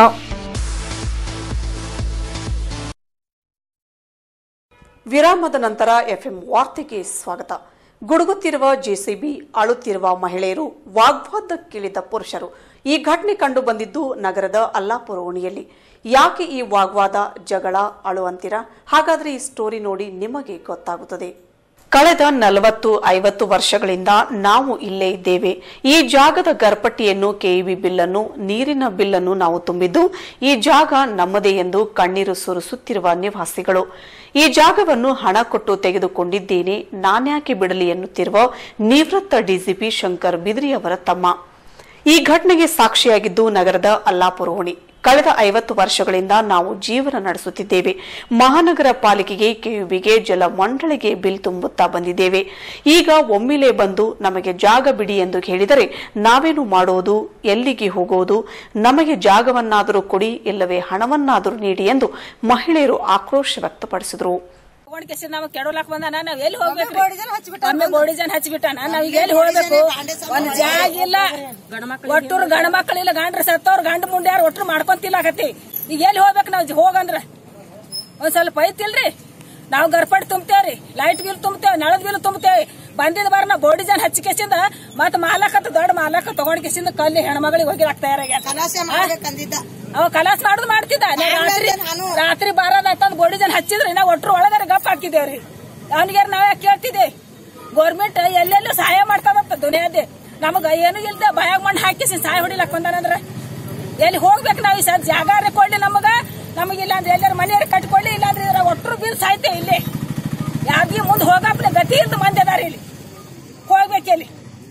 ವಿರಾಮದ ನಂತರ ಎಫ್ಎಂ ವಾರ್ತೆಗೆ ಸ್ವಾಗತ ಗುಡುಗುತ್ತಿರುವ ಜೆಸಿಬಿ ಅಳುತ್ತಿರುವ ಮಹಿಳೆಯರು ವಾಗ್ವಾದಕ್ಕಿಳಿದ ಪುರುಷರು ಈ ಘಟನೆ ಕಂಡು ಬಂದಿದ್ದು ನಗರದ ಅಲ್ಲಾಪುರ ಓಣಿಯಲ್ಲಿ ಯಾಕೆ ಈ ವಾಗ್ವಾದ ಜಗಳ ಅಳುವಂತೀರಾ ಹಾಗಾದ್ರೆ ಈ ಸ್ಟೋರಿ ನೋಡಿ ನಿಮಗೆ ಗೊತ್ತಾಗುತ್ತದೆ ಕಳೆದ ನಲವತ್ತು ಐವತ್ತು ವರ್ಷಗಳಿಂದ ನಾವು ಇಲ್ಲೇ ಇದ್ದೇವೆ ಈ ಜಾಗದ ಗರ್ಪಟ್ಟಿಯನ್ನು ಕೆಇಬಿ ಬಿಲ್ಲನ್ನು ನೀರಿನ ಬಿಲ್ಲನ್ನು ನಾವು ತುಂಬಿದ್ದು ಈ ಜಾಗ ನಮ್ಮದೇ ಎಂದು ಕಣ್ಣೀರು ಸುರಿಸುತ್ತಿರುವ ನಿವಾಸಿಗಳು ಈ ಜಾಗವನ್ನು ಹಣ ಕೊಟ್ಟು ತೆಗೆದುಕೊಂಡಿದ್ದೇನೆ ನಾನ್ಯಾಕೆ ಬಿಡಲಿ ಎನ್ನುತ್ತಿರುವ ನಿವೃತ್ತ ಡಿಸಿಪಿ ಶಂಕರ್ ಬಿದ್ರಿ ಅವರ ತಮ್ಮ ಈ ಘಟನೆಗೆ ಸಾಕ್ಷಿಯಾಗಿದ್ದು ನಗರದ ಅಲ್ಲಾಪುರ ಓಣಿ ಕಳೆದ ಐವತ್ತು ವರ್ಷಗಳಿಂದ ನಾವು ಜೀವನ ನಡೆಸುತ್ತಿದ್ದೇವೆ ಮಹಾನಗರ ಪಾಲಿಕೆಗೆ ಕೆಯುಬಿಗೆ ಜಲ ಮಂಡಳಿಗೆ ಬಿಲ್ ತುಂಬುತ್ತಾ ಬಂದಿದ್ದೇವೆ ಈಗ ಒಮ್ಮಿಲೆ ಬಂದು ನಮಗೆ ಜಾಗ ಬಿಡಿ ಎಂದು ಹೇಳಿದರೆ ನಾವೇನು ಮಾಡುವುದು ಎಲ್ಲಿಗೆ ಹೋಗುವುದು ನಮಗೆ ಜಾಗವನ್ನಾದರೂ ಕೊಡಿ ಇಲ್ಲವೇ ಹಣವನ್ನಾದರೂ ನೀಡಿ ಎಂದು ಮಹಿಳೆಯರು ಆಕ್ರೋಶ ವ್ಯಕ್ತಪಡಿಸಿದರು ತಗೊಂಡ್ಕೆಸಿ ನಾವು ಕೆಡೋಲಾಕ್ ಬಂದಾನ ನಾವ್ ಎಲ್ಲಿ ಹೋಗ್ಬೇಕು ಒಮ್ಮೆ ಬೋಡಿ ಜನ ಹಚ್ಚಿಬಿಟ್ಟಾನ ನಾವ್ ಈಗ ಎಲ್ಲಿ ಹೋಗ್ಬೇಕು ಒಂದ್ ಜಾಗ ಇಲ್ಲ ಒಟ್ಟೂರು ಗಂಡ ಮಕ್ಕಳಿಲ್ಲ ಗಂಡ್ರ ಸತ್ತವ್ರ ಗಂಡ ಮುಂಡ್ಯಾರ ಒಟ್ರು ಮಾಡ್ಕೊಂತಿಲ್ಲ ಆಗತಿ ಈಗ ಎಲ್ಲಿ ಹೋಗ್ಬೇಕು ನಾವ್ ಹೋಗಂದ್ರ ಒಂದ್ ಸ್ವಲ್ಪ ಐತಿಲ್ರಿ ನಾವು ಗರ್ಪಟ್ ತುಂಬ್ತೇವ್ರಿ ಲೈಟ್ ಬಿಲ್ ತುಂಬ್ತೇವೆ ನಳದ ಬಿಲ್ ತುಂಬ್ತೇವೆ ಬಂದಿದ್ ಬಾರ ನಾವು ಬೋಡಿ ಜನ ಹಚ್ಚಿಕೆಸಿಂದ ಮತ್ ಮಾಲಕತ್ ದೊಡ್ಡ ಮಾಲಕ ತಗೊಂಡ್ಕೆಸಿಂದ ಕಲ್ಲಿ ಹೆಣ್ಮಗಳಿಗೆ ಹೋಗಿ ತಯಾರಾಗ್ಯಾರ ಅವ ಕಲಾಸ್ ಮಾಡುದು ಮಾಡ್ತಿದ್ದ ನಾ ರಾತ್ರಿ ರಾತ್ರಿ ಬಾರದ ಅಂತಂದ್ ಬೋಡಿ ಜನ ಹಚ್ಚಿದ್ರಿ ನಾವು ಒಟ್ರು ಒಳಗಡೆ ಗಪ್ ಹಾಕಿದೇವ್ರಿ ಅವನಿಗೆ ನಾವ್ ಯಾಕೆ ಕೇಳ್ತಿದ್ದೆ ಗೌರ್ಮೆಂಟ್ ಎಲ್ಲೆಲ್ಲೂ ಸಹಾಯ ಮಾಡ್ತದಂತ ದುನಿಯಾದೆ ನಮಗ ಏನು ಇಲ್ದ ಬಾಯಾಗ ಮಣ್ಣು ಹಾಕಿಸಿ ಸಹಾಯ ಹೊಡಿಲಕ್ ಬಂದಾನಂದ್ರ ಎಲ್ಲಿ ಹೋಗ್ಬೇಕು ನಾವ್ ಈ ಸರ್ ಜಾಗ ಕೊಡ್ಲಿ ನಮಗ ನಮಗಿಲ್ಲ ಅಂದ್ರೆ ಎಲ್ಲರ ಮನೆಯವ್ರ ಕಟ್ಕೊಳ್ಳಿ ಇಲ್ಲಾಂದ್ರೆ ಇದ್ರ ಒಟ್ರು ಬೀಲ್ ಸಾಯ್ತೆ ಇಲ್ಲಿ ಯಾವ್ದಿ ಮುಂದೆ ಹೋಗಪ್ಲೆ ಗತಿ ಇಲ್ದ ಮಂದಿ ಅದಾರ ಇಲ್ಲಿ ಹೋಗ್ಬೇಕು ಇಲ್ಲಿ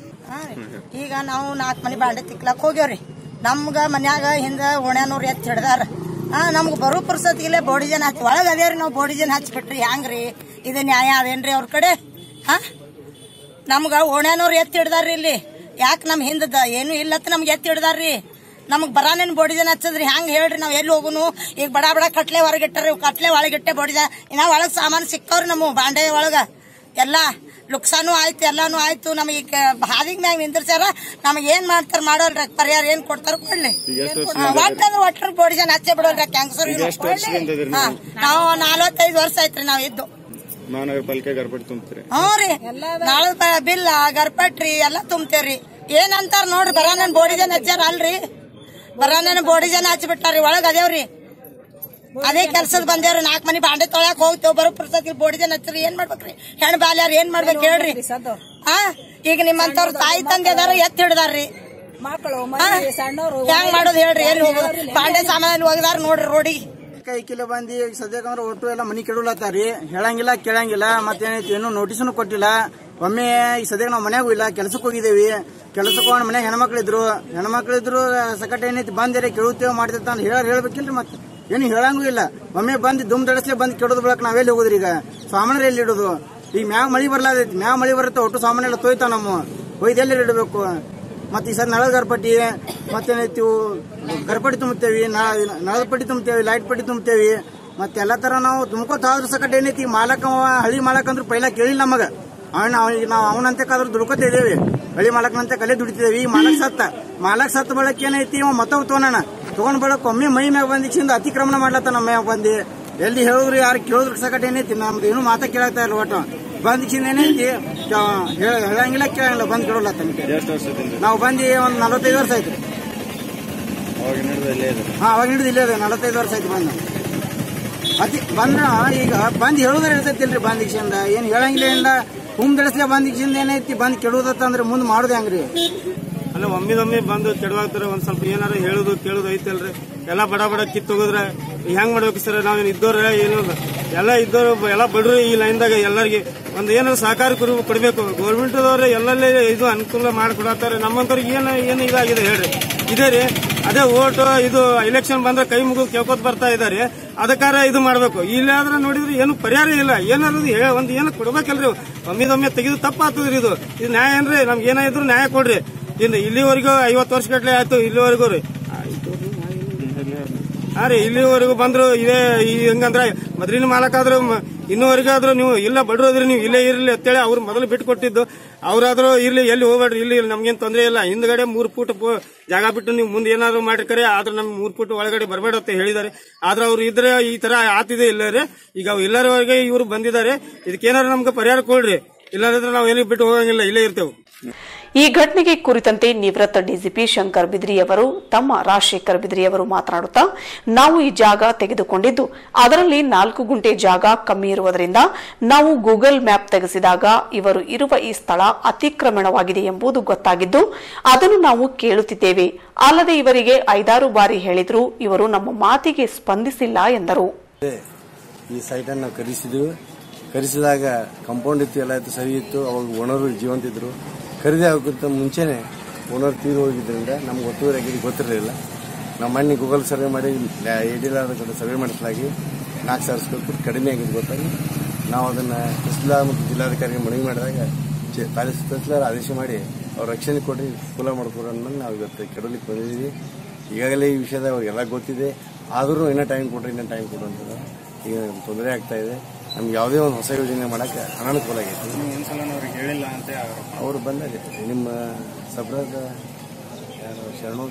ಈಗ ನಾವು ನಾಲ್ಕು ಮನೆ ಬಾಂಡೆ ತಿಕ್ಲಕ್ ಹೋಗ್ಯಾವ್ರಿ ನಮ್ಗ ಮನ್ಯಾಗ ಹಿಂದ ಓಣ್ಯಾನೂರ್ ಎತ್ ಹಿಡ್ದಾರ ಹಾ ನಮ್ಗ ಬರೋ ಪುರ್ಸತ್ಗಿಲೆ ಬೋಡಿ ಜನ ಹಚ್ಚಿ ಒಳಗ ಅದೇವ್ರಿ ನಾವು ಬೋಡಿ ಜನ ಹಚ್ಬಿಟ್ರಿ ಹ್ಯಾಂಗ್ರಿ ಇದು ನ್ಯಾಯ ಅದೇನ್ರಿ ಅವ್ರ ಕಡೆ ಹಾ ನಮ್ಗ ಓಣ್ಯಾನೂರ್ ಎತ್ ಹಿಡ್ದಾರ್ರಿ ಇಲ್ಲಿ ಯಾಕೆ ನಮ್ ಹಿಂದದ ಏನು ಇಲ್ಲತ್ತ ನಮ್ಗೆ ಎತ್ ಹಿಡ್ದಾರ್ರಿ ನಮಗ್ ಬರಾನೇನ್ ಬೋಡಿ ಜನ ಹಚ್ಚದ್ರಿ ಹ್ಯಾಂಗ ಹೇಳ್ರಿ ನಾವ್ ಎಲ್ಲಿ ಹೋಗುನು ಈಗ ಬಡ ಬಡ ಕಟ್ಲೆ ಹೊರಗಿಟ್ಟಾರಿ ಕಟ್ಲೆ ಒಳಗಿಟ್ಟೆ ಬೋಡಿ ಜನ ಇನ್ನ ಒಳಗ್ ಸಾಮಾನು ಸಿಕ್ಕವ್ರಿ ನಮ್ಮ ಬಾಂಡೆ ಒಳಗ ಎಲ್ಲಾ ಲುಕ್ಸಾನು ಆಯ್ತು ಎಲ್ಲಾನು ಆಯ್ತು ನಮಗೆ ಈಗ ಹಾದಿಗ್ ಮ್ಯಾಗ ನಿಂದಿರ್ಸಾರ ನಮಗ್ ಏನ್ ಮಾಡ್ತಾರ ಮಾಡೋಲ್ರಿ ಪರಿಹಾರ ಏನ್ ಕೊಡ್ತಾರ ಕೊಡ್ಲಿ ಒಟ್ಟಂದ್ರ ಒಟ್ರ ಬೋಡಿ ಜನ ಹಚ್ಚೆ ಬಿಡೋಲ್ರಿ ಕ್ಯಾನ್ಸರ್ ನಾವು ನಲವತ್ತೈದು ವರ್ಷ ಆಯ್ತ್ರಿ ನಾವ್ ಇದ್ದು ಮಹಾನಗರ ಪಾಲಿಕೆ ಗರ್ಭಟ್ ತುಂಬ್ತೀರಿ ಹ್ಞೂ ರೀ ನಾಳೆ ಬಿಲ್ ಗರ್ಪಟ್ರಿ ಎಲ್ಲಾ ತುಂಬ್ತೇವ್ರಿ ಏನಂತಾರ ನೋಡ್ರಿ ಬರಾನನ್ ಬೋಡಿ ಜನ ಹಚ್ಚಾರ ಅಲ್ರಿ ಬರಾನನ್ ಬೋಡಿ ಜನ ಹಚ್ಚಿಬಿಟ್ಟಾರಿ ಒಳಗ್ ಅದೇವ್ರಿ ಅದೇ ಕೆಲ್ಸದ್ ಬಂದೇವ್ರಿ ನಾಲ್ಕ್ ಮನಿ ಬಾಂಡೆ ತೊಳಕ್ ಹೋಗ್ತೇವ್ ಬರೋ ಪ್ರಸಾದ ಬೋಡಿ ಜನ ಹಚ್ಚ್ರಿ ಏನ್ ಮಾಡ್ಬೇಕ್ರಿ ಹೆಣ್ ಬಾಲ್ಯಾರ ಏನ್ ಮಾಡ್ಬೇಕು ಹೇಳ್ರಿ ಆ ಈಗ ನಿಮ್ಮಂತವ್ರ ತಾಯಿ ತಂದೆ ಅದಾರ ಎತ್ ಹಿಡ್ದಾರ್ರಿ ಮಕ್ಕಳು ಆ? ಸಣ್ಣವರು ಹೆಂಗ್ ಮಾಡೋದು ಹೇಳ್ರಿ ಎಲ್ಲಿ ಹೋಗೋದು ಬಾಂಡೆ ಸಾಮಾನಲ್ಲಿ ಹೋಗಿದಾರ ನೋಡ್ರಿ ರೋಡಿಗೆ ಕೈ ಕಿಲ ಬಂದಿ ಸದ್ಯಕ್ಕಂದ್ರ ಒಟ್ಟು ಎಲ್ಲ ಮನಿ ಕೆಡಲತ್ತಾರಿ ಹೇಳಂಗಿಲ್ಲ ಕೇಳಂಗಿಲ್ಲ ಮತ್ತೇನೈತಿ ಏನು ನೋಟಿಸ್ನು ಕೊಟ್ಟಿಲ್ಲ ಒಮ್ಮೆ ಈ ಸದ್ಯಕ್ಕೆ ನಾವು ಮನ್ಯಾಗೂ ಇಲ್ಲ ಕೆಲ್ಸಕ್ಕೆ ಹೋಗಿದ್ದೇವಿ ಕೆಲ್ಸಕ್ಕೆ ಹೋಗಿ ಮನ್ಯಾಗ ಹೆಣ್ಮಕ್ಳಿದ್ರು ಹೆಣ್ಮಕ್ಳಿದ್ರು ಸಕಟ ಏನೈತಿ ಬಂದಿರ ಕೇಳುತ್ತೇವೆ ಮಾಡ್ತಿರ್ತ ಅಂತ ಹೇಳ ಹೇಳ್ಬೇಕಿಲ್ರಿ ಮತ್ತೆ ಏನು ಹೇಳಂಗೂ ಇಲ್ಲ ಒಮ್ಮೆ ಬಂದು ದುಮ್ ದಡಸ್ಲೆ ಬಂದು ಕೆಡೋದ್ ಬಳಕ ನಾವೆಲ್ಲಿ ಹೋಗುದ್ರಿ ಈಗ ಸಾಮಾನ್ಯರು ಎಲ್ಲಿ ಇಡೋದು ಈಗ ಮ್ಯಾಗ ಮಳಿ ಬರ್ಲಾದೈತಿ ಮ್ಯಾಗ ಮಳಿ ಬರುತ್ತೆ ಒಟ್ಟು ಸಾಮಾನ್ಯ ಎಲ್ಲ ತೊಯ್ತಾವ ನಮ್ಮ ಒಯ್ದು ಎಲ್ಲಿ ಇಡಬೇಕು ಮತ್ತೆ ಈ ಸಲ ನಳ ಗರ್ಪಟ್ಟಿ ಮತ್ತೇನೈತಿ ಇವು ಗರ್ಪಟ್ಟಿ ತುಂಬುತ್ತೇವಿ ನಳದ ಪಟ್ಟಿ ತುಂಬುತ್ತೇವಿ ಲೈಟ್ ಪಟ್ಟಿ ತುಂಬುತ್ತೇವಿ ಮತ್ತೆ ಎಲ್ಲಾ ತರ ನಾವು ತುಂಬ್ಕೋತ ಹೋದ್ರ ಸಕಟ್ ಏನೈತಿ ಮಾಲಕ ಅವ ಹಳಿ ಮಾಲಕ ಅಂದ್ರೆ ಪೈಲ ಕೇಳಿಲ್ಲ ನಮಗ ಅವನ ಅವ್ನಿಗೆ ನಾವು ಅವನಂತೆ ಕಾದ್ರು ದುಡ್ಕೋತ ಇದೇವಿ ಹಳಿ ಮಾಲಕನಂತೆ ಕಲೆ ದುಡಿತಿದೇವಿ ಈ ಮಾಲಕ್ ಸತ್ತ ಮಾಲಕ್ ಸತ್ತ ಬಳಕ ಏನೈತಿ ಇವ ಮತ್ತವ್ ತಗೋಣ ತಗೊಂಡ್ ಬಳಕ ಒಮ್ಮೆ ಮೈ ಮ್ಯಾಗ ಬಂದಿಕ್ಸಿಂದ ಅತಿಕ್ರಮಣ ಮಾಡ್ಲತ್ತ ನಮ್ಮ ಮ್ಯಾಗ ಬಂದಿ ಎಲ್ಲಿ ಹೇಳಿದ್ರು ಯಾರು ಕೇಳಿದ್ರ ಸಕಟ್ ಏನೈತಿ ನಮ್ದು ಏನು ಮಾತಾ ಕೇಳಾಗ್ತಾ ಇಲ್ಲ ಒಟ್ಟು ಬಂದಿಕ್ಸಿಂದ ಏನೈತಿ ಕ- ಹೇಳ- ಹೇಳಂಗಿಲ್ಲ ಕೇಳಂಗಿಲ್ಲ ಬಂದ್ ಕೇಳಲ್ಲ ತನಕ ಎಷ್ಟು ವರ್ಷದಿಂದ ನಾವು ಬಂದು ಒಂದ್ ನಲವತ್ತೈದು ವರ್ಷ ಆಯ್ತು ಅವಾಗ ನಡೆದು ಇಲ್ಲೇ ಇದೆ ಹಾ ಅವಾಗ ಹಿಡಿದು ಇಲ್ಲೇ ಇದೆ ನಲವತ್ತೈದು ವರ್ಷ ಆಯ್ತು ಬಂದು ಅತಿ ಬಂದ್ರ ಈಗ ಬಂದ್ ಹೇಳುದ್ರ ಇರ್ತೈತಿಲ್ರಿ ಬಂದಿಕ್ಷಿಂದ ಏನ್ ಹೇಳಂಗಿಲ್ಲ ಏನಿಲ್ಲ ಹುಮ್ ದಡಸ್ಲೆ ಬಂದಿಕ್ಷಿಂದ ಏನೈತಿ ಬಂದ್ ಕೆಡುದತ್ತಂದ್ರೆ ಮುಂದ್ ಮಾಡುದು ಹೆಂಗ್ರಿ ಅಲ್ಲ ಒಮ್ಮಿದೊಮ್ಮೆ ಬಂದು ಕೆಡವಾಗ್ತಾರೆ ಒಂದ್ ಸ್ವಲ್ಪ ಏನಾರ ಹೇಳುದು ಕೇಳುದು ಐತಲ್ರಿ ಎಲ್ಲ ಬಡ ಬಡ ಕಿತ್ ಹೋಗುದ್ರ ಹೆಂಗ್ ಮಾಡ್ಬೇಕು ಸರ್ ನಾವೇನ್ ಇದ್ದವ್ರ ಏನು ಎಲ್ಲ ಇದ್ದವ್ರು ಎಲ್ಲ ಬಡ್ರು ಈ ಲೈನ್ದಾಗ ಎಲ್ಲರಿಗೆ ಒಂದು ಏನಾದ್ರು ಸಹಕಾರ ಕೊಡ್- ಕೊಡ್ಬೇಕು ಗೌರ್ಮೆಂಟ್ ದವ್ರೆ ಎಲ್ಲೆಲ್ಲಿ ಇದು ಅನುಕೂಲ ಮಾಡಿಕೊಡತ್ತಾರೆ ನಮ್ಮಂತವ್ರಿಗೆ ಏನು ಏನು ಇದಾಗಿದೆ ಹೇಳ್ರಿ ಇದೇ ರೀ ಅದೇ ಓಟ್ ಇದು ಎಲೆಕ್ಷನ್ ಬಂದ್ರೆ ಕೈ ಮುಗಿದು ಕೇಳ್ಕೊತ ಬರ್ತಾ ಇದಾರೆ ಅದಕ್ಕಾರ ಇದು ಮಾಡ್ಬೇಕು ಇಲ್ಲಾದ್ರೆ ನೋಡಿದ್ರೆ ಏನು ಪರಿಹಾರ ಇಲ್ಲ ಏನಾದ್ರು ಹೇ- ಒಂದ್ ಏನು ಕೊಡ್ಬೇಕಲ್ರಿ ಒಮ್ಮಿದೊಮ್ಮೆ ತೆಗೆದು ತಪ್ಪಾಗ್ತದ್ರಿ ಇದು ಇದು ನ್ಯಾಯ ಏನ್ರಿ ನಮ್ಗೆ ಏನಾದ್ರು ನ್ಯಾಯ ಕೊಡ್ರಿ ಇನ್ನು ಇಲ್ಲಿವರೆಗೂ ಐವತ್ತು ವರ್ಷ ಗಟ್ಲೆ ಆಯ್ತು ಇಲ್ಲಿವರೆಗೂ ರೀ ಹಾ ರೀ ಇಲ್ಲಿವರೆಗೂ ಬಂದ್ರು ಇದೇ ಈ ಹೆಂಗಂದ್ರೆ ಮೊದಲಿನ ಮಾಲಕಾದ್ರು ಮ- ಇನ್ನೂವರೆಗಾದ್ರೂ ನೀವು ಇಲ್ಲ ಬಡ್ರೋದ್ರಿ ನೀವು ಇಲ್ಲೇ ಇರ್ಲಿ ಅಂತೇಳಿ ಅವ್ರು ಮೊದಲು ಬಿಟ್ಟು ಕೊಟ್ಟಿದ್ದು ಅವ್ರಾದ್ರೂ ಇರ್ಲಿ ಎಲ್ಲಿ ಹೋಗ್ಬೇಡ್ರಿ ಇಲ್ಲಿ ನಮ್ಗೇನ್ ತೊಂದರೆ ಇಲ್ಲ ಹಿಂದ್ಗಡೆ ಮೂರ್ ಫೂಟ್ ಪೋ- ಜಾಗ ಬಿಟ್ಟು ನೀವು ಮುಂದೆ ಏನಾದ್ರು ಮಾಡಿರ್ತಾರೆ ಆದ್ರೆ ನಮ್ಗೆ ಮೂರ್ ಫೂಟ್ ಒಳಗಡೆ ಬರಬೇಡ ಅಂತ ಹೇಳಿದ್ದಾರೆ ಆದ್ರೆ ಅವ್ರು ಇದ್ರೆ ಈ ತರ ಆತಿದೆ ಇಲ್ಲ ರೀ ಈಗ ಅವು ಇಲ್ಲರವರೆಗೆ ಇವ್ರು ಬಂದಿದ್ದಾರೆ ಇದಕ್ಕೇನಾದ್ರು ನಮ್ಗೆ ಪರಿಹಾರ ಕೊಡ್ರಿ ಇಲ್ಲಾಂದ್ರೆ ನಾವು ಎಲ್ಲಿ ಬಿಟ್ಟು ಹೋಗಂಗಿಲ್ಲ ಇಲ್ಲೇ ಇರ್ತೇವೆ ಈ ಘಟನೆಗೆ ಕುರಿತಂತೆ ನಿವೃತ್ತ ಡಿಸಿಪಿ ಶಂಕರ್ ಬಿದ್ರಿಯವರು ತಮ್ಮ ರಾಜಶೇಖರ್ ಬಿದ್ರಿಯವರು ಮಾತನಾಡುತ್ತಾ ನಾವು ಈ ಜಾಗ ತೆಗೆದುಕೊಂಡಿದ್ದು ಅದರಲ್ಲಿ ನಾಲ್ಕು ಗುಂಟೆ ಜಾಗ ಕಮ್ಮಿ ಇರುವುದರಿಂದ ನಾವು ಗೂಗಲ್ ಮ್ಯಾಪ್ ತೆಗೆಸಿದಾಗ ಇವರು ಇರುವ ಈ ಸ್ಥಳ ಅತಿಕ್ರಮಣವಾಗಿದೆ ಎಂಬುದು ಗೊತ್ತಾಗಿದ್ದು ಅದನ್ನು ನಾವು ಕೇಳುತ್ತಿದ್ದೇವೆ ಅಲ್ಲದೆ ಇವರಿಗೆ ಐದಾರು ಬಾರಿ ಹೇಳಿದ್ರು ಇವರು ನಮ್ಮ ಮಾತಿಗೆ ಸ್ಪಂದಿಸಿಲ್ಲ ಎಂದರು ಈ ಸೈಟನ್ನು ನಾವು ಖರೀದಿಸಿದ್ವಿ ಖರೀದಿಸಿದಾಗ ಕಾಂಪೌಂಡ್ ಇತ್ತು ಎಲ್ಲ ಇತ್ತು ಸರಿ ಇತ್ತು ಅವಾಗ ಓನರು ಜೀವಂತ ಇದ್ರು ಖರೀದಿ ಆಗೋಕ್ಕಿಂತ ಮುಂಚೆನೆ ಓನರ್ ತೀರು ಹೋಗಿದ್ದರಿಂದ ನಮ್ಗೆ ಒತ್ತುವರಿ ಆಗಿದ್ದು ಗೊತ್ತಿರಲಿಲ್ಲ ನಾವು ಮಣ್ಣಿ ಗೂಗಲ್ ಸರ್ವೆ ಮಾಡಿ ಎಡಿಲಾದ ಕಡೆ ಸರ್ವೆ ಮಾಡಿಸಲಾಗಿ ನಾಲ್ಕು ಸಾವಿರ ಸ್ಕ್ವೇರ್ ಫುಟ್ ಕಡಿಮೆ ಆಗಿದ್ದು ಗೊತ್ತಾಗಿ ನಾವು ಅದನ್ನು ತಹಸೀಲ್ದಾರ್ ಮತ್ತು ಜಿಲ್ಲಾಧಿಕಾರಿಗೆ ಮನವಿ ಮಾಡಿದಾಗ ಚೆ- ತಾಲೂಕು ತಹಸೀಲ್ದಾರ್ ಆದೇಶ ಮಾಡಿ ಅವ್ರ ರಕ್ಷಣೆ ಕೊಡಿ ಕುಲ ಮಾಡ್ಕೊಡು ಅಂದ್ಮೇಲೆ ನಾವು ಇವತ್ತು ಕೆಡಲಿಕ್ಕೆ ಬಂದಿದ್ದೀವಿ ಈಗಾಗಲೇ ಈ ವಿಷಯದ ಅವ್ರಿಗೆಲ್ಲ ಗೊತ್ತಿದೆ ಆದರೂ ಇನ್ನೂ ಟೈಮ್ ಕೊಡ್ರಿ ಇನ್ನೂ ಟೈಮ್ ಕೊಡು ಅಂತ ಈಗ ತೊಂದರೆ ಆಗ್ತಾ ಇದೆ ನಮ್ಗೆ ಯಾವುದೇ ಒಂದು ಹೊಸ ಯೋಜನೆ ಮಾಡಕ್ಕೆ ಅನಾನುಕೂಲ ಆಗೈತಿ ಅವ್ರಿಗೆ ಹೇಳಿಲ್ಲ ಅಂತ ಅವರು ಬಂದಾಗ ನಿಮ್ಮ ಸಬ್ರಾದ ಯಾರು ಶರಣು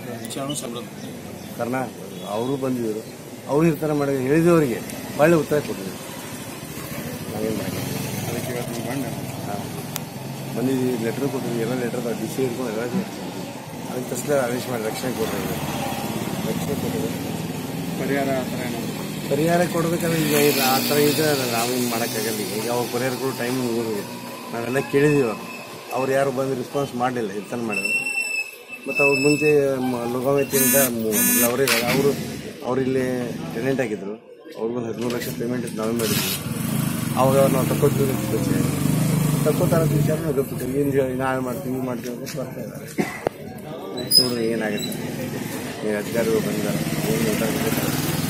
ಕರ್ನಾ ಅವರು ಬಂದಿದ್ರು ಅವ್ರು ಈ ಥರ ಮಾಡಿ ಹೇಳಿದವರಿಗೆ ಒಳ್ಳೆ ಉತ್ತರ ಕೊಟ್ಟಿದ್ರು ನಾವೇನು ಮಾಡಿ ಅದಕ್ಕೆ ಇವತ್ತು ನೀವು ಬಂದ ಹಾಂ ಬಂದಿದ್ದೀವಿ ಲೆಟ್ರ್ ಕೊಟ್ಟಿದ್ವಿ ಎಲ್ಲ ಲೆಟರ್ ಡಿ ಸಿ ಹಿಡ್ಕೊಂಡು ಎಲ್ಲ ಅದಕ್ಕೆ ತಕ್ಷಣ ಆದೇಶ ಮಾಡಿ ರಕ್ಷಣೆ ಕೊಟ್ಟಿದ್ರು ರಕ್ಷಣೆ ಕೊಟ್ಟಿದ್ರು ಪರಿಹಾರ ಆ ಥರ ಏನಾದ್ರು ಪರಿಹಾರ ಕೊಡ್ಬೇಕಾದ್ರೆ ಈಗ ಇದು ಆ ಥರ ಇದೆ ನಾವೇನು ಮಾಡೋಕ್ಕಾಗಲ್ಲ ಈಗ ಈಗ ಅವಾಗ ಪರಿಹಾರ ಕೊಡೋ ಟೈಮ್ ಮುಗಿದು ನಾವೆಲ್ಲ ಕೇಳಿದೀವಿ ಅವ್ರು ಅವ್ರು ಯಾರು ಬಂದು ರೆಸ್ಪಾನ್ಸ್ ಮಾಡಲಿಲ್ಲ ಇರ್ತನ ಮಾಡಿದ್ರು ಮತ್ತು ಅವ್ರ ಮುಂಚೆ ಲೋಗಾವತಿಯಿಂದ ಅವರೇ ಅವರು ಅವ್ರು ಇಲ್ಲಿ ಟೆನೆಂಟ್ ಆಗಿದ್ರು ಅವ್ರಿಗೊಂದು ಹದಿಮೂರು ಲಕ್ಷ ಪೇಮೆಂಟ್ ಇತ್ತು ನಾವೇ ಮಾಡಿದ್ವಿ ಅವಾಗ ಅವ್ರು ನಾವು ತಕ್ಕೋತೀವಿ ಅಂತ ತಕ್ಕೋತಾರ ವಿಚಾರ ನಾವು ಗೊತ್ತಿದ್ದೀವಿ ಏನು ಹೇಳಿ ನಾಳೆ ಮಾಡ್ತೀವಿ ಇದು ಮಾಡ್ತೀವಿ ಅಂತ ಬರ್ತಾ ಇದ್ದಾರೆ ನೋಡ್ರಿ ಏನಾಗುತ್ತೆ ಏನು ಅಧಿಕಾರಿಗಳು ಬಂದಿದ್ದಾರೆ ಏನು ಗೊತ್ತಾಗುತ್ತೆ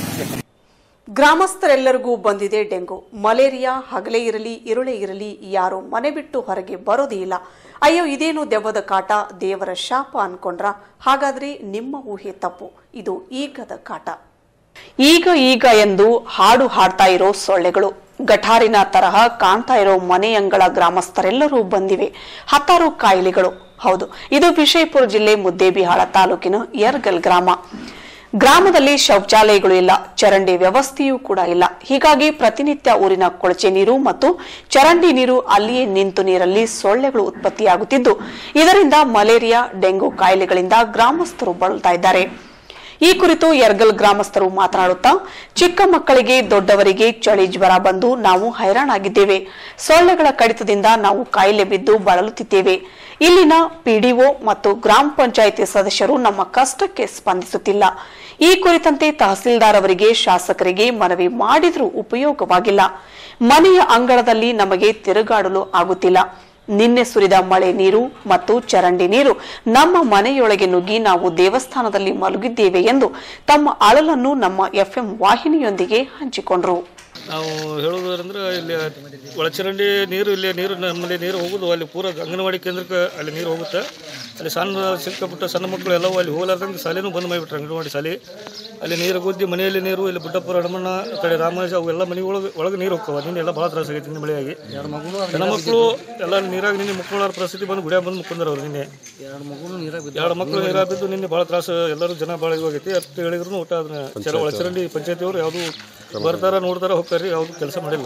ಗ್ರಾಮಸ್ಥರೆಲ್ಲರಿಗೂ ಬಂದಿದೆ ಡೆಂಗು ಮಲೇರಿಯಾ ಹಗಲೇ ಇರಲಿ ಇರುಳೇ ಇರಲಿ ಯಾರು ಮನೆ ಬಿಟ್ಟು ಹೊರಗೆ ಬರೋದೇ ಇಲ್ಲ ಅಯ್ಯೋ ಇದೇನು ದೆವ್ವದ ಕಾಟ ದೇವರ ಶಾಪ ಅನ್ಕೊಂಡ್ರ ಹಾಗಾದ್ರೆ ನಿಮ್ಮ ಊಹೆ ತಪ್ಪು ಇದು ಈಗದ ಕಾಟ ಈಗ ಈಗ ಎಂದು ಹಾಡು ಹಾಡ್ತಾ ಇರೋ ಸೊಳ್ಳೆಗಳು ಗಠಾರಿನ ತರಹ ಕಾಣ್ತಾ ಇರೋ ಮನೆಯಂಗಳ ಗ್ರಾಮಸ್ಥರೆಲ್ಲರೂ ಬಂದಿವೆ ಹತ್ತಾರು ಕಾಯಿಲೆಗಳು ಹೌದು ಇದು ವಿಜಯಪುರ ಜಿಲ್ಲೆ ಮುದ್ದೇಬಿಹಾಳ ತಾಲೂಕಿನ ಯರ್ಗಲ್ ಗ್ರಾಮ ಗ್ರಾಮದಲ್ಲಿ ಶೌಚಾಲಯಗಳು ಇಲ್ಲ ಚರಂಡಿ ವ್ಯವಸ್ಥೆಯೂ ಕೂಡ ಇಲ್ಲ ಹೀಗಾಗಿ ಪ್ರತಿನಿತ್ಯ ಊರಿನ ಕೊಳಚೆ ನೀರು ಮತ್ತು ಚರಂಡಿ ನೀರು ಅಲ್ಲಿಯೇ ನಿಂತು ನೀರಲ್ಲಿ ಸೊಳ್ಳೆಗಳು ಉತ್ಪತ್ತಿಯಾಗುತ್ತಿದ್ದು ಇದರಿಂದ ಮಲೇರಿಯಾ ಡೆಂಗು ಕಾಯಿಲೆಗಳಿಂದ ಗ್ರಾಮಸ್ಥರು ಬಳಲ್ತಾ ಇದ್ದಾರೆ ಈ ಕುರಿತು ಯರ್ಗಲ್ ಗ್ರಾಮಸ್ಥರು ಮಾತನಾಡುತ್ತಾ ಚಿಕ್ಕ ಮಕ್ಕಳಿಗೆ ದೊಡ್ಡವರಿಗೆ ಚಳಿ ಜ್ವರ ಬಂದು ನಾವು ಹೈರಾಣಾಗಿದ್ದೇವೆ ಸೊಳ್ಳೆಗಳ ಕಡಿತದಿಂದ ನಾವು ಕಾಯಿಲೆ ಬಿದ್ದು ಬಳಲುತ್ತಿದ್ದೇವೆ ಇಲ್ಲಿನ ಪಿಡಿಒ ಮತ್ತು ಗ್ರಾಮ ಪಂಚಾಯಿತಿ ಸದಸ್ಯರು ನಮ್ಮ ಕಷ್ಟಕ್ಕೆ ಸ್ಪಂದಿಸುತ್ತಿಲ್ಲ ಈ ಕುರಿತಂತೆ ತಹಸೀಲ್ದಾರ್ ಅವರಿಗೆ ಶಾಸಕರಿಗೆ ಮನವಿ ಮಾಡಿದ್ರೂ ಉಪಯೋಗವಾಗಿಲ್ಲ ಮನೆಯ ಅಂಗಳದಲ್ಲಿ ನಮಗೆ ತಿರುಗಾಡಲು ಆಗುತ್ತಿಲ್ಲ ನಿನ್ನೆ ಸುರಿದ ಮಳೆ ನೀರು ಮತ್ತು ಚರಂಡಿ ನೀರು ನಮ್ಮ ಮನೆಯೊಳಗೆ ನುಗ್ಗಿ ನಾವು ದೇವಸ್ಥಾನದಲ್ಲಿ ಮಲಗಿದ್ದೇವೆ ಎಂದು ತಮ್ಮ ಅಳಲನ್ನು ನಮ್ಮ ಎಫ್ಎಂ ವಾಹಿನಿಯೊಂದಿಗೆ ಹಂಚಿಕೊಂಡರು ನಾವು ಹೇಳೋದಂದ್ರೆ ಇಲ್ಲಿ ಒಳಚರಂಡಿ ನೀರು ಇಲ್ಲಿ ನೀರು ನಮ್ಮಲ್ಲಿ ನೀರು ಹೋಗೋದು ಅಲ್ಲಿ ಪೂರ ಅಂಗನವಾಡಿ ಕೇಂದ್ರಕ್ಕೆ ಅಲ್ಲಿ ನೀರು ಹೋಗುತ್ತೆ ಅಲ್ಲಿ ಸಣ್ಣ ಸಿಕ್ಕಾಪುಟ್ಟ ಸಣ್ಣ ಮಕ್ಕಳು ಎಲ್ಲವೂ ಅಲ್ಲಿ ಹೋಲಾರ್ದಂಗೆ ಶಾಲೆನೂ ಬಂದ್ ಮಾಡಿಬಿಟ್ರೆ ಅಂಗನವಾಡಿ ಶಾಲೆ ಅಲ್ಲಿ ನೀರು ಗುದ್ದಿ ಮನೆಯಲ್ಲಿ ನೀರು ಇಲ್ಲಿ ಬುಡ್ಡಪ್ಪರ ಹನುಮಣ್ಣ ಆ ಕಡೆ ರಾಮರಾಜ ಅವೆಲ್ಲ ಮನೆ ಒಳಗೆ ಒಳಗೆ ನೀರು ಹೋಗ್ತಾವ ನಿನ್ನೆ ಎಲ್ಲ ಭಾಳ ತ್ರಾಸ ಆಗೈತೆ ನಿನ್ನೆ ಮಳೆಯಾಗಿ ಹೆಣ್ಣು ಮಕ್ಕಳು ಎಲ್ಲ ನೀರಾಗಿ ನಿನ್ನೆ ಮಕ್ಕಳ ಪರಿಸ್ಥಿತಿ ಬಂದು ಗುಡಿಯಾಗ ಬಂದು ಮುಕ್ಕೊಂಡ್ರು ಅವ್ರು ನಿನ್ನೆ ಎರಡು ಮಕ್ಕಳು ನೀರಾಗ ಎರಡು ಮಕ್ಕಳು ನೀರಾಗ ಬಿದ್ದು ನಿನ್ನೆ ಭಾಳ ತ್ರಾಸ ಎಲ್ಲರೂ ಜನ ಭಾಳ ಇವಾಗೈತಿ ಅಷ್ಟು ಹೇಳಿದ್ರು ಊಟ ಅದನ್ನ ಚರ ಒಳಚರಂಡಿ ಪಂಚಾಯತಿಯವರು ಯಾವುದು ಬರ್ತಾರ ನೋಡ್ತಾರ ಹೋಗ್ತಾರ್ರಿ ಯಾವುದು ಕೆಲಸ ಮಾಡಿಲ್ಲ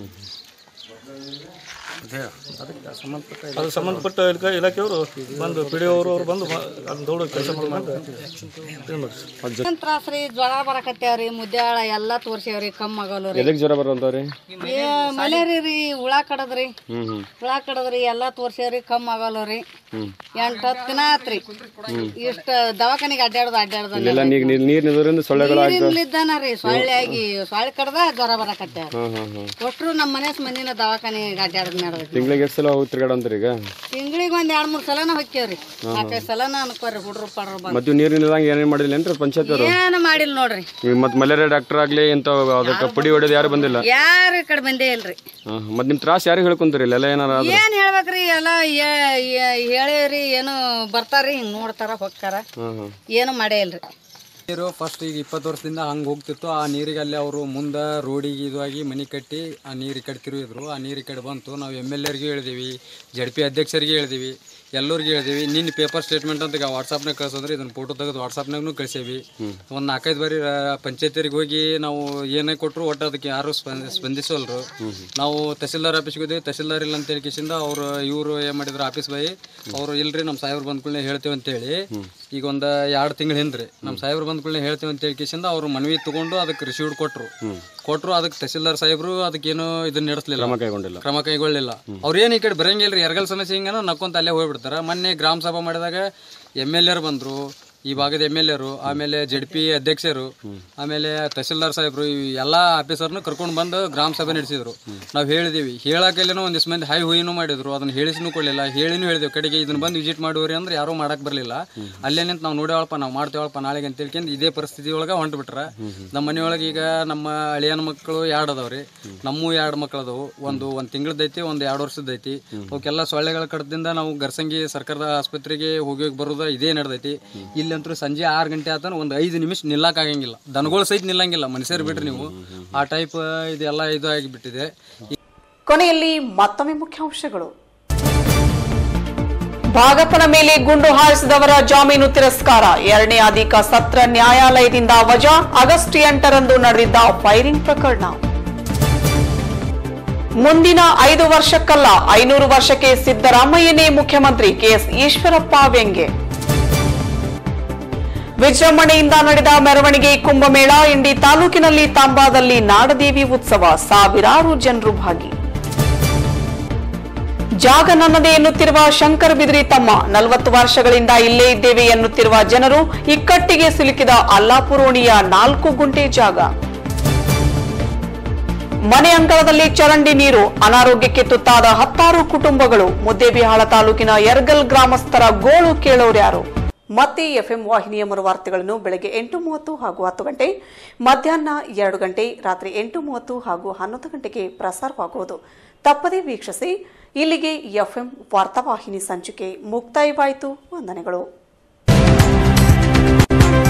ಅದು ಸಂಬಂಧಪಟ್ಟ ಇಲಾಖೆ ಇಲಾಖೆಯವರು ಬಂದು ಪಿ ಡಿ ಅವರು ಅವ್ರು ಬಂದು ಅದನ್ನ ದೌಡ ಕೆಲಸ ಮಾಡ್ಕೊಂಡು ಇದು ಮಾಡ್ರಿ ಏನ್ ತ್ರಾಸ್ರಿ ಜ್ವರ ಬರಕತ್ಯಾವ್ರಿ ಮುದ್ಯಾಳ ಎಲ್ಲಾ ತೋರ್ಸ್ಯಾವ್ರಿ ಕಮ್ ಆಗಲ್ರಿ ಎದಕ್ ಜ್ವರ ಬರುವಂತವ್ರಿ ಮಲೇರಿ ರೀ ಹುಳ ಕಡದ್ರಿ ಹ್ಮ್ ಹ್ಮ್ ಹುಳ ಕಡದ್ರಿ ಎಲ್ಲಾ ತೋರ್ಸ್ಯಾವ್ರಿ ಕಮ್ ಆಗಲ್ರಿ ಹ್ಮ್ ಎಂಟ್ ಹತ್ತು ದಿನ ಆತ್ರಿ ಹ್ಮ್ ಇಷ್ಟ ದವಾಖಾನಿಗೆ ಅಡ್ಡಾಡ್ದ ಅಡ್ಡಾಡ್ದ ಇಲ್ಲೆಲ್ಲ ನೀರ್ ನೀರ್ ನೀರ್ ನಿಂದ್ರಿಂದ ಸೊಳ್ಳೆಗಳು ಆಗ್ತಾವ ನೀರಿನ್ಲಿದ್ದಾನ ರೀ ಸೊಳ್ಳೆ ಆಗಿ ಸೊಳ್ಳೆ ಕಡ್ದ ಜ್ವರ ಬರಕತ್ಯಾವ ಹ್ಮ್ ಹ್ಮ್ ಹ್ಮ್ ಒಟ್ರು ನಮ್ಮ ಮನೆ ಮಂದಿನ ದವಾಖಾನಿಗೆ ಅಡ್ಡಾಡ್ದ ಮಾಡ್ಬೇಕು ತಿಂಗಳಿಗೆ ಎಷ್ಟು ಸಲ ಹೋಗಿ ತಿರ್ಗಾಡ ಅಂತಾರೆ ಈಗ ತಿಂಗಳಿಗೆ ಒಂದ್ ಎರಡ್ ಮೂರ್ ಸಲನ ಹೊಕ್ಕೇವ್ರಿ ಹಾ, ಹಾ. ನಾಲ್ಕೈದು ಸಲನ ಅನ್ಕೋರಿ ಹುಡ್ರು ಪಡ್ರು ಬಂದು ಮತ್ತು ನೀರಿನಿಲ್ದಂಗೆ ಏನೇನು ಮಾಡಿಲ್ಲ ಏನ್ರಿ ಪಂಚಾಯತ್ ಅವರು ಏನು ಮಾಡಿಲ್ಲ ನೋಡ್ರಿ ಮತ್ತು ಮಲೇರಿಯಾ ಡಾಕ್ಟರ್ ಆಗಲಿ ಇಂಥ ಅದಕ್ಕೆ ಪುಡಿ ಹೊಡೆದು ಯಾರು ಬಂದಿಲ್ಲ ಯಾರು ಈ ಕಡೆ ಬಂದೇ ಇಲ್ರಿ ಹಾಂ ಮತ್ತು ನಿಮ್ಮ ತ್ರಾಸ ಯಾರಿಗೆ ಹೇಳ್ಕೊಂತೀರಿ ಇಲ್ಲೆಲ್ಲ ಏನಾರ ಆದ್ರೆ ಏನ್ ಹೇಳ್ಬೇಕ್ರಿ ಎಲ್ಲ ಏ- ಏ- ಹೇಳಿವ್ರಿ ಏನು ಬರ್ತಾರ್ರಿ ಹಿಂಗ್ ನೋಡ್ತಾರ ಹೊಕ್ಕಾರ ಹಾಂ ಹಾಂ ಏನು ಮಾಡೇ ಇಲ್ರಿ ನೀರು ಫಸ್ಟ್ ಈಗ ಇಪ್ಪತ್ತು ವರ್ಷದಿಂದ ಹಂಗೆ ಹೋಗ್ತಿತ್ತು ಆ ನೀರಿಗೆ ಅಲ್ಲಿ ಅವರು ಮುಂದೆ ರೋಡಿಗೆ ಇದಾಗಿ ಮನೆ ಕಟ್ಟಿ ಆ ನೀರು ಈ ಕಡೆ ತಿರುಗಿದ್ರು ಆ ನೀರು ಈ ಕಡೆ ಬಂತು ನಾವು ಎಮ್ ಎಲ್ ಎರ್ಗೂ ಹೇಳಿದೀವಿ ಜಡ್ ಪಿ ಅಧ್ಯಕ್ಷರಿಗೆ ಹೇಳಿದೀವಿ ಎಲ್ಲರಿಗೂ ಹೇಳಿದೀವಿ ನಿನ್ನ ಪೇಪರ್ ಸ್ಟೇಟ್ಮೆಂಟ್ ಅಂತ ಈಗ ವಾಟ್ಸಪ್ನಾಗ ಕಳ್ಸೋದ್ರಿ ಇದನ್ನ ಫೋಟೋ ತೆಗೆದು ವಾಟ್ಸಪ್ನಾಗೂ ಕಳಿಸೇವಿ ಒಂದು ನಾಲ್ಕೈದು ಬಾರಿ ಪಂಚಾಯತಿಯರಿಗೆ ಹೋಗಿ ನಾವು ಏನೇ ಕೊಟ್ಟರು ಒಟ್ಟು ಅದಕ್ಕೆ ಯಾರು ಸ್ಪಂದ ಸ್ಪಂದಿಸೋಲ್ರು ನಾವು ತಹಸೀಲ್ದಾರ್ ಆಫೀಸ್ಗೆ ಹೋದ್ವಿ ತಹಸೀಲ್ದಾರ್ ಇಲ್ಲ ಅಂತ ಹೇಳಿಕಿಸಿಂದ ಅವ್ರು ಇವರು ಏನು ಮಾಡಿದ್ರು ಆಫೀಸ್ ಬಾಯಿ ಅವರು ಇಲ್ರಿ ನಮ್ಮ ಸಾಹೇಬ್ರು ಬಂದ್ಕೊಳ್ಳಿ ಹೇಳ್ತೇವೆ ಅಂತೇಳಿ ಈಗ ಒಂದು ಎರಡು ತಿಂಗಳು ಹಿಂದ್ರಿ ನಮ್ಮ ಸಾಹೇಬ್ರು ಬಂದ್ಕೊಳ್ಳಿ ಹೇಳ್ತೇವೆ ಅಂತ ಹೇಳಿಕಿಸಿಂದ ಅವ್ರು ಮನವಿ ತಗೊಂಡು ಅದಕ್ಕೆ ರಿಸೀವ್ಡ್ ಕೊಟ್ರು ಕೊಟ್ರು ಅದಕ್ಕೆ ತಹಸೀಲ್ದಾರ್ ಸಾಹೇಬ್ರು ಅದಕ್ಕೇನು ಇದನ್ನ ನಡೆಸಲಿಲ್ಲ ಕ್ರಮ ಕೈಗೊಂಡಿಲ್ಲ ಕ್ರಮ ಕೈಗೊಳ್ಳಿಲ್ಲ ಅವ್ರೇನು ಈ ಕಡೆ ಬರಂಗಿಲ್ರಿ ಎರಗಲ್ ಸಮಸ್ಯೆ ಹಿಂಗೇನೋ ನಕ್ಕೊಂತ ಅಲ್ಲೇ ಹೋಗ್ಬಿಡ್ತಾರೆ ಮೊನ್ನೆ ಗ್ರಾಮ ಸಭಾ ಮಾಡಿದಾಗ ಎಮ್ ಎಲ್ ಎರ್ ಬಂದರು ಈ ಭಾಗದ ಎಮ್ ಎಲ್ ಎರು ಆಮೇಲೆ ಜಡ್ ಪಿ ಅಧ್ಯಕ್ಷರು ಆಮೇಲೆ ತಹಸೀಲ್ದಾರ್ ಸಾಹೇಬ್ರು ಈ ಎಲ್ಲ ಆಫೀಸರ್ನು ಕರ್ಕೊಂಡು ಬಂದು ಗ್ರಾಮ ಸಭೆ ನಡೆಸಿದ್ರು ನಾವು ಹೇಳಿದೀವಿ ಹೇಳಕ್ಕೆಲ್ಲೇನೋ ಒಂದಿಷ್ಟು ಮಂದಿ ಹೈ ಹುಯಿನೂ ಮಾಡಿದ್ರು ಅದನ್ನ ಹೇಳಿಸಿನೂ ಕೊಡಲಿಲ್ಲ ಹೇಳಿನೂ ಹೇಳಿದೆವು ಕಡೆಗೆ ಇದನ್ನ ಬಂದು ವಿಸಿಟ್ ಮಾಡುವರಿ ಅಂದ್ರೆ ಯಾರೂ ಮಾಡಕ್ ಬರಲಿಲ್ಲ ಅಲ್ಲೇ ನಿಂತು ನಾವು ನೋಡೇವಳಪ್ಪ ನಾವು ಮಾಡ್ತೇವಳಪ್ಪ ನಾಳೆಗೆ ಅಂತ ತಿಳ್ಕೊಂಡು ಇದೇ ಪರಿಸ್ಥಿತಿ ಒಳಗೆ ಹೊಂಟು ಬಿಟ್ರ ನಮ್ಮ ಮನೆಯೊಳಗೆ ಈಗ ನಮ್ಮ ಅಳಿಯನ ಮಕ್ಕಳು ಎರಡು ಅದಾವ್ರಿ ನಮ್ಮೂ ಎರಡು ಮಕ್ಕಳು ಅದಾವು ಒಂದು ಒಂದು ತಿಂಗಳದೈತಿ ಒಂದು ಎರಡು ವರ್ಷದೈತಿ ಅವಕ್ಕೆಲ್ಲ ಸೊಳ್ಳೆಗಳ ಕಡದಿಂದ ನಾವು ಗರ್ಸಂಗಿ ಸರ್ಕಾರದ ಆಸ್ಪತ್ರೆಗೆ ಹೋಗಿ ಹೋಗಿ ಬರೋದ ಇದೇ ನಡೆದೈತಿ ಇಲ್ಲಂತೂ ಸಂಜೆ ಆರು ಗಂಟೆ ಆತನ ಒಂದು ಐದು ನಿಮಿಷ ನಿಲ್ಲಕ್ ಆಗಂಗಿಲ್ಲ ದನಗಳು ಸಹಿತ ನಿಲ್ಲಂಗಿಲ್ಲ ಮನುಷ್ಯರು ಬಿಟ್ರಿ ನೀವು ಆ ಟೈಪ್ ಇದೆಲ್ಲ ಇದು ಆಗಿಬಿಟ್ಟಿದೆ ಕೊನೆಯಲ್ಲಿ ಮತ್ತೊಮ್ಮೆ ಮುಖ್ಯಾಂಶಗಳು ಭಾಗಪ್ಪನ ಮೇಲೆ ಗುಂಡು ಹಾರಿಸಿದವರ ಜಾಮೀನು ತಿರಸ್ಕಾರ ಎರಡನೇ ಅಧಿಕ ಸತ್ರ ನ್ಯಾಯಾಲಯದಿಂದ ವಜಾ ಆಗಸ್ಟ್ ಎಂಟರಂದು ನಡೆದಿದ್ದ ಫೈರಿಂಗ್ ಪ್ರಕರಣ ಮುಂದಿನ ಐದು ವರ್ಷಕ್ಕಲ್ಲ ಐನೂರು ವರ್ಷಕ್ಕೆ ಸಿದ್ದರಾಮಯ್ಯನೇ ಮುಖ್ಯಮಂತ್ರಿ ಕೆಎಸ್ ಈಶ್ವರಪ್ಪ ವ್ಯಂಗ್ಯ ವಿಜೃಂಭಣೆಯಿಂದ ನಡೆದ ಮೆರವಣಿಗೆ ಕುಂಭಮೇಳ ಇಂಡಿ ತಾಲೂಕಿನಲ್ಲಿ ತಾಂಬಾದಲ್ಲಿ ನಾಡದೇವಿ ಉತ್ಸವ ಸಾವಿರಾರು ಜನರು ಭಾಗಿ ಜಾಗ ನನ್ನದೇ ಎನ್ನುತ್ತಿರುವ ಶಂಕರ್ ಬಿದ್ರಿ ತಮ್ಮ ನಲವತ್ತು ವರ್ಷಗಳಿಂದ ಇಲ್ಲೇ ಇದ್ದೇವೆ ಎನ್ನುತ್ತಿರುವ ಜನರು ಇಕ್ಕಟ್ಟಿಗೆ ಸಿಲುಕಿದ ಅಲ್ಲಾಪುರೋಣಿಯ ನಾಲ್ಕು ಗುಂಟೆ ಜಾಗ ಮನೆ ಅಂಗಳದಲ್ಲಿ ಚರಂಡಿ ನೀರು ಅನಾರೋಗ್ಯಕ್ಕೆ ತುತ್ತಾದ ಹತ್ತಾರು ಕುಟುಂಬಗಳು ಮುದ್ದೇಬಿಹಾಳ ತಾಲೂಕಿನ ಯರ್ಗಲ್ ಗ್ರಾಮಸ್ಥರ ಗೋಳು ಕೇಳೋರ್ಯಾರು ಮತ್ತೆ ಎಫ್ಎಂ ವಾಹಿನಿಯ ಮರುವಾರ್ತೆಗಳನ್ನು ಬೆಳಗ್ಗೆ ಎಂಟು ಮೂವತ್ತು ಹಾಗೂ ಹತ್ತು ಗಂಟೆ ಮಧ್ಯಾಹ್ನ ಎರಡು ಗಂಟೆ ರಾತ್ರಿ ಎಂಟು ಮೂವತ್ತು ಹಾಗೂ ಹನ್ನೊಂದು ಗಂಟೆಗೆ ಪ್ರಸಾರವಾಗುವುದು ತಪ್ಪದೇ ವೀಕ್ಷಿಸಿ ಇಲ್ಲಿಗೆ ಎಫ್ಎಂ ವಾರ್ತಾವಾಹಿನಿ ಸಂಚಿಕೆ ಮುಕ್ತಾಯವಾಯಿತು ವಂದನೆಗಳು